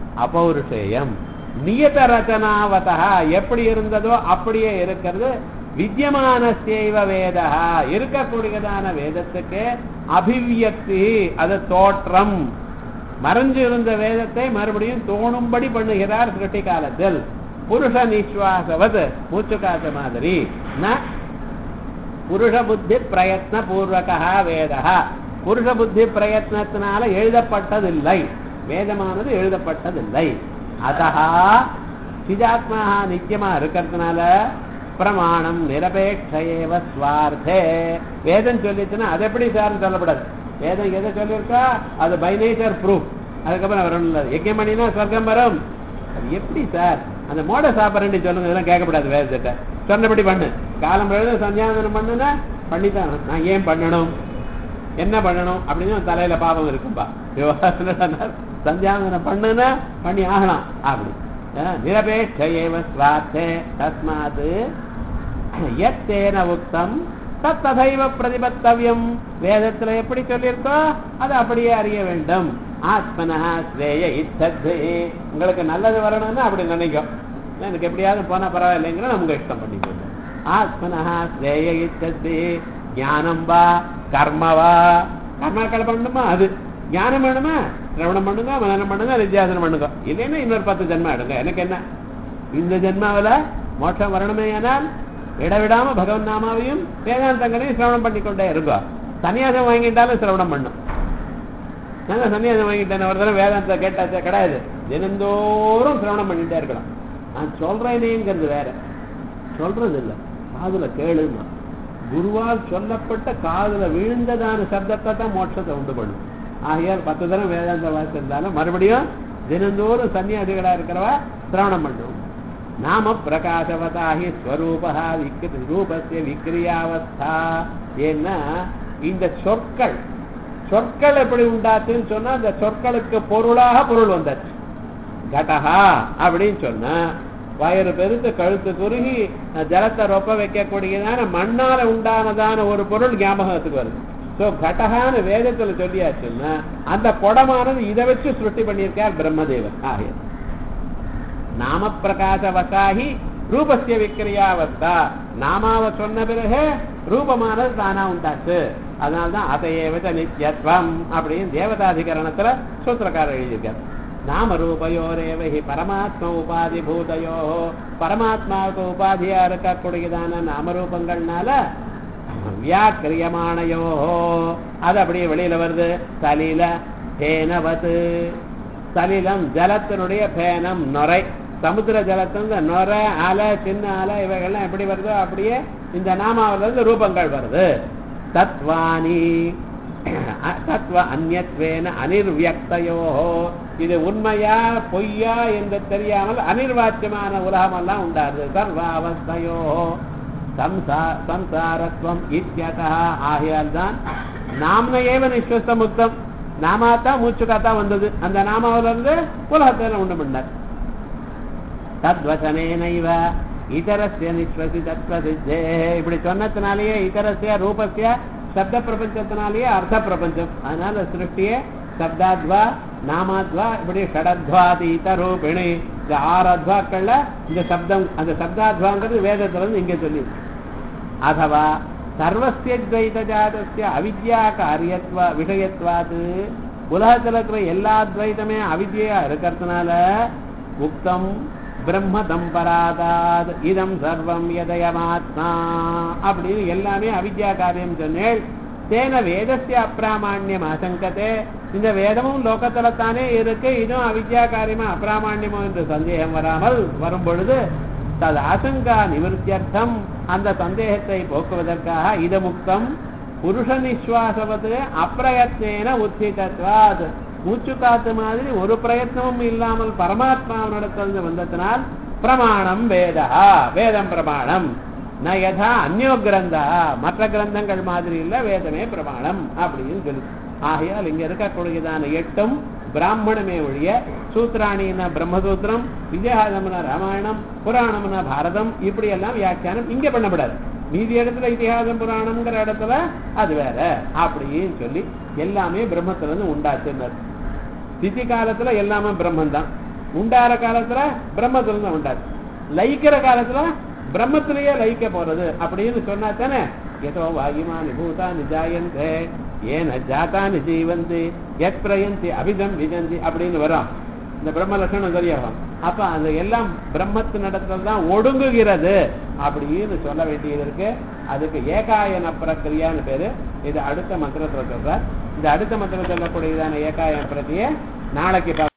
அபௌருஷேயம் நியத ரச்சனாவதா எப்படி இருந்ததோ அப்படியே இருக்கிறது வித்தியமானசைவ வேதா இருக்கக்கூடியதான வேதத்துக்கு அபிவியக்தி அது தோற்றம் மறைஞ்சு இருந்த வேதத்தை மறுபடியும் தோணும்படி பண்ணுகிறார் சிருஷ்டி காலத்தில் புருஷ நிஸ்வாசவத் மூச்சு காத்த மாதிரி ந புருஷ புத்தி பிரயத்ன பூர்வகா வேதா புருஷ புத்தி பிரயத்னத்தினால எழுதப்பட்டதில்லை வேதமானது எழுதப்பட்டதில்லை அதஹா சிதாத்மா நித்தியமா இருக்கிறதுனால பிரமாணம் நிரபேட்சையேவ ஸ்வார்த்தே வேதம் சொல்லிச்சுன்னா அது எப்படி சார் சொல்லப்படாது வேதம் எதை சொல்லியிருக்கா அது பை நேச்சர் ப்ரூஃப் அதுக்கப்புறம் வரணும் இல்லை யஜ்யம் பண்ணினா சொர்க்கம் வரும் அது எப்படி சார் அந்த மோட சாப்பிட்றேன்னு சொல்லுங்க இதெல்லாம் கேட்கக்கூடாது வேதத்திட்ட சொன்னபடி பண்ணு காலம் எழுத சந்தியாவந்தனம் பண்ணுனா பண்ணித்தான் நான் ஏன் பண்ணணும் என்ன பண்ணணும் அப்படின்னு அவன் தலையில பாவம் இருக்கும்பா விவகாரம் சந்தியாவந்தனம் பண்ணுனா பண்ணி ஆகலாம் அப்படி அஹ், நிரபேட்ச ஏவ ஸ்வார்த்தே தஸ்மாத் எத்தேன உக்தம் தத் ததைவ பிரதிபத்தவியம் வேதத்துல எப்படி சொல்லியிருக்கோ அதை அப்படியே அறிய வேண்டும் ஆத்மனா ஸ்ரேய இத்தத்து உங்களுக்கு நல்லது வரணும்னு அப்படி நினைக்கும் எனக்கு எப்படியாவது போனா பரவாயில்லைங்கிற உங்க இஷ்டம் பண்ணிக்கோங்க ஆத்மனா ஸ்ரேய இத்தத்து ஞானம் வா கர்மவா கர்மாக்கள் பண்ணணுமா அது ஞானம் வேணுமா சிரவணம் பண்ணுங்க மனனம் பண்ணுங்க நித்தியாசனம் பண்ணுங்க இல்லைன்னா இன்னொரு பத்து ஜென்மா எடுங்க எனக்கு என்ன இந்த ஜென்மாவில மோட்சம் வரணுமே ஆனால் இடவிடாம பகவன் நாமாவையும் வேதாந்தங்களையும் சிரவணம் பண்ணிக்கொண்டே இருக்கும் சன்னியாசம் வாங்கிட்டாலும் சிரவணம் பண்ணும் நாங்க சன்னியாசம் வாங்கிட்டேன் ஒரு தடவை வேதாந்த கேட்டாச்சா கிடையாது தினந்தோறும் சிரவணம் பண்ணிட்டே இருக்கலாம் நான் சொல்றேனேங்கிறது வேற சொல்றது இல்ல காதுல கேளுமா குருவால் சொல்லப்பட்ட காதுல விழுந்ததான சப்தத்தை தான் மோட்சத்தை உண்டு பண்ணும் ஆகையால் பத்து தரம் வேதாந்த வாசிஇருந்தாலும் மறுபடியும் தினந்தோறும் சன்னியாசிகளா இருக்கிறவா சிரவணம் பண்ணும் நாம பிரகாசவதாகி ஸ்வரூபா விக்ரி ரூபஸ்ய விக்ரியாவஸ்தா ஏன்னா இந்த சொற்கள் சொற்கள் எப்படி உண்டாச்சுன்னு சொன்னா அந்த சொற்களுக்கு பொருளாக பொருள் வந்தாச்சு கடஹா அப்படின்னு சொன்னா வயிறு பெருத்து கழுத்து குறுகி ஜலத்தை ரொப்ப வைக்கக்கூடியதான மண்ணால உண்டானதான ஒரு பொருள் ஞாபகத்துக்கு வருது சோ கடகான்னு வேதத்துல சொல்லியாச்சுன்னா அந்த குடமானது இதை வச்சு சுருட்டி பண்ணியிருக்கார் பிரம்மதேவர் ஆகிய நாம பிரகாச வசாகி ரூபஸ்ய விக்கிரியாவஸ்தா நாமாவை சொன்ன பிறகு ரூபமானது தானா உண்டாச்சு அதனால்தான் அதையேவத நித்யத்வம் அப்படின்னு தேவதாதிகரணத்துல சூத்திரக்காரர் எழுதியிருக்கார் நாம ரூபயோரேவஹி பரமாத்ம உபாதி பூதயோ பரமாத்மாவுக்கு உபாதியா இருக்கக்கூடியதான நாமரூபங்கள்னால வியாக்கிரியமானயோ அது அப்படியே வெளியில வருது சலில தேனவது சலிலம் ஜலத்தினுடைய பேனம் நொரை சமுத்திர ஜலத்திலிருந்து நொரை அலை சின்ன அலை இவைகள்லாம் எப்படி வருதோ அப்படியே இந்த நாமாவில இருந்து ரூபங்கள் வருது தத்வானி தத்வ அந்நத்வேன அனிர்வியக்தையோ இது உண்மையா பொய்யா என்று தெரியாமல் அனிர்வாச்சியமான உலகமெல்லாம் உண்டாது சர்வாவஸ்தையோ சம்சா சம்சாரத்வம் இத்தியதா ஆகையால் தான் நாம ஏவ நிஸ்வஸ்த முக்தம் நாமாத்தான் மூச்சு காத்தா வந்தது அந்த நாமாவில இருந்து உலகத்தை உண்டு பண்ணார் தத்வசனேனைவ இதரஸ்ய நிஸ்வசி தத்வசித்தே இப்படி சொன்னதுனாலேயே இதரஸ்ய ரூபஸ்ய சப்த பிரபஞ்சத்தினாலேயே அர்த்த பிரபஞ்சம் அதனால சிருஷ்டியே சப்தாத்வா நாமாத்வா இப்படி ஷடத்வாதீத ரூபிணி இந்த ஆறு அத்வாக்கள்ல இந்த சப்தம் அந்த சப்தாத்வாங்கிறது வேதத்துல இருந்து இங்க சொல்லி அதுவா சர்வசியத்வைத ஜாதஸ்ய அவித்யா காரியத்வ விஷயத்வாது உலகத்துல இருக்கிற எல்லா துவைதமே அவித்யா இருக்கிறதுனால உக்தம் பிரம்ம தம்பராதாத் இதம் சர்வம் எதயமாத்மா அப்படின்னு எல்லாமே அவித்யா காரியம் சொன்னேன் தேன வேதஸ்ய அப்பிராமான்யம் ஆசங்கத்தே இந்த வேதமும் லோகத்துல தானே இருக்கு இதுவும் அவித்யா காரியமா அப்பிராமான்யமோ என்று சந்தேகம் வராமல் வரும் பொழுது தது ஆசங்கா நிவர்த்தியர்த்தம் அந்த சந்தேகத்தை போக்குவதற்காக இதமுக்தம் புருஷ நிஸ்வாசவது அப்பிரயத்தேன உத்திதத்வாத் மூச்சு காத்து மாதிரி ஒரு பிரயத்னமும் இல்லாமல் பரமாத்மாவினிடத்திலிருந்து வந்ததினால் பிரமாணம் வேதா வேதம் பிரமாணம் ந யதா அந்யோ கிரந்தா மற்ற கிரந்தங்கள் மாதிரி இல்ல வேதமே பிரமாணம் அப்படின்னு சொல்லு ஆகையால் இங்க இருக்கக்கூடியதான எட்டும் பிராமணமே ஒழிய சூத்ராணின பிரம்மசூத்திரம் விஜயகாதம்னா ராமாயணம் புராணம்னா பாரதம் இப்படி எல்லாம் வியாக்கியானம் இங்க பண்ணப்படாது மீதி இடத்துல இதிகாசம் புராணம்ங்கிற இடத்துல அது வேற அப்படின்னு சொல்லி எல்லாமே பிரம்மத்துல இருந்து உண்டாச்சுன்னார் திதி காலத்துல எல்லாமே பிரம்மன் தான் உண்டார காலத்துல பிரம்மத்துல இருந்து உண்டாச்சு லயிக்கிற காலத்துல பிரம்மத்திலேயே லயிக்க போறது அப்படின்னு சொன்னா தானே ஏதோ வாயுமானி பூதானி ஜாயந்தே ஏன ஜாத்தானி ஜீவந்தி எத் பிரயந்தி அபிதம் விஜந்தி அப்படின்னு வரும் இந்த பிரம்ம லட்சணம் சரியாகும் அப்ப அது எல்லாம் பிரம்மத்து நடத்தல் தான் ஒடுங்குகிறது அப்படின்னு சொல்ல வேண்டியது இருக்கு அதுக்கு ஏகாயன பிரக்கிரியான்னு பேரு இது அடுத்த மந்திரத்துல சொல்ற இந்த அடுத்த மந்திரம் சொல்லக்கூடியதான ஏகாயன பிரதியை நாளைக்கு பார்ப்போம்.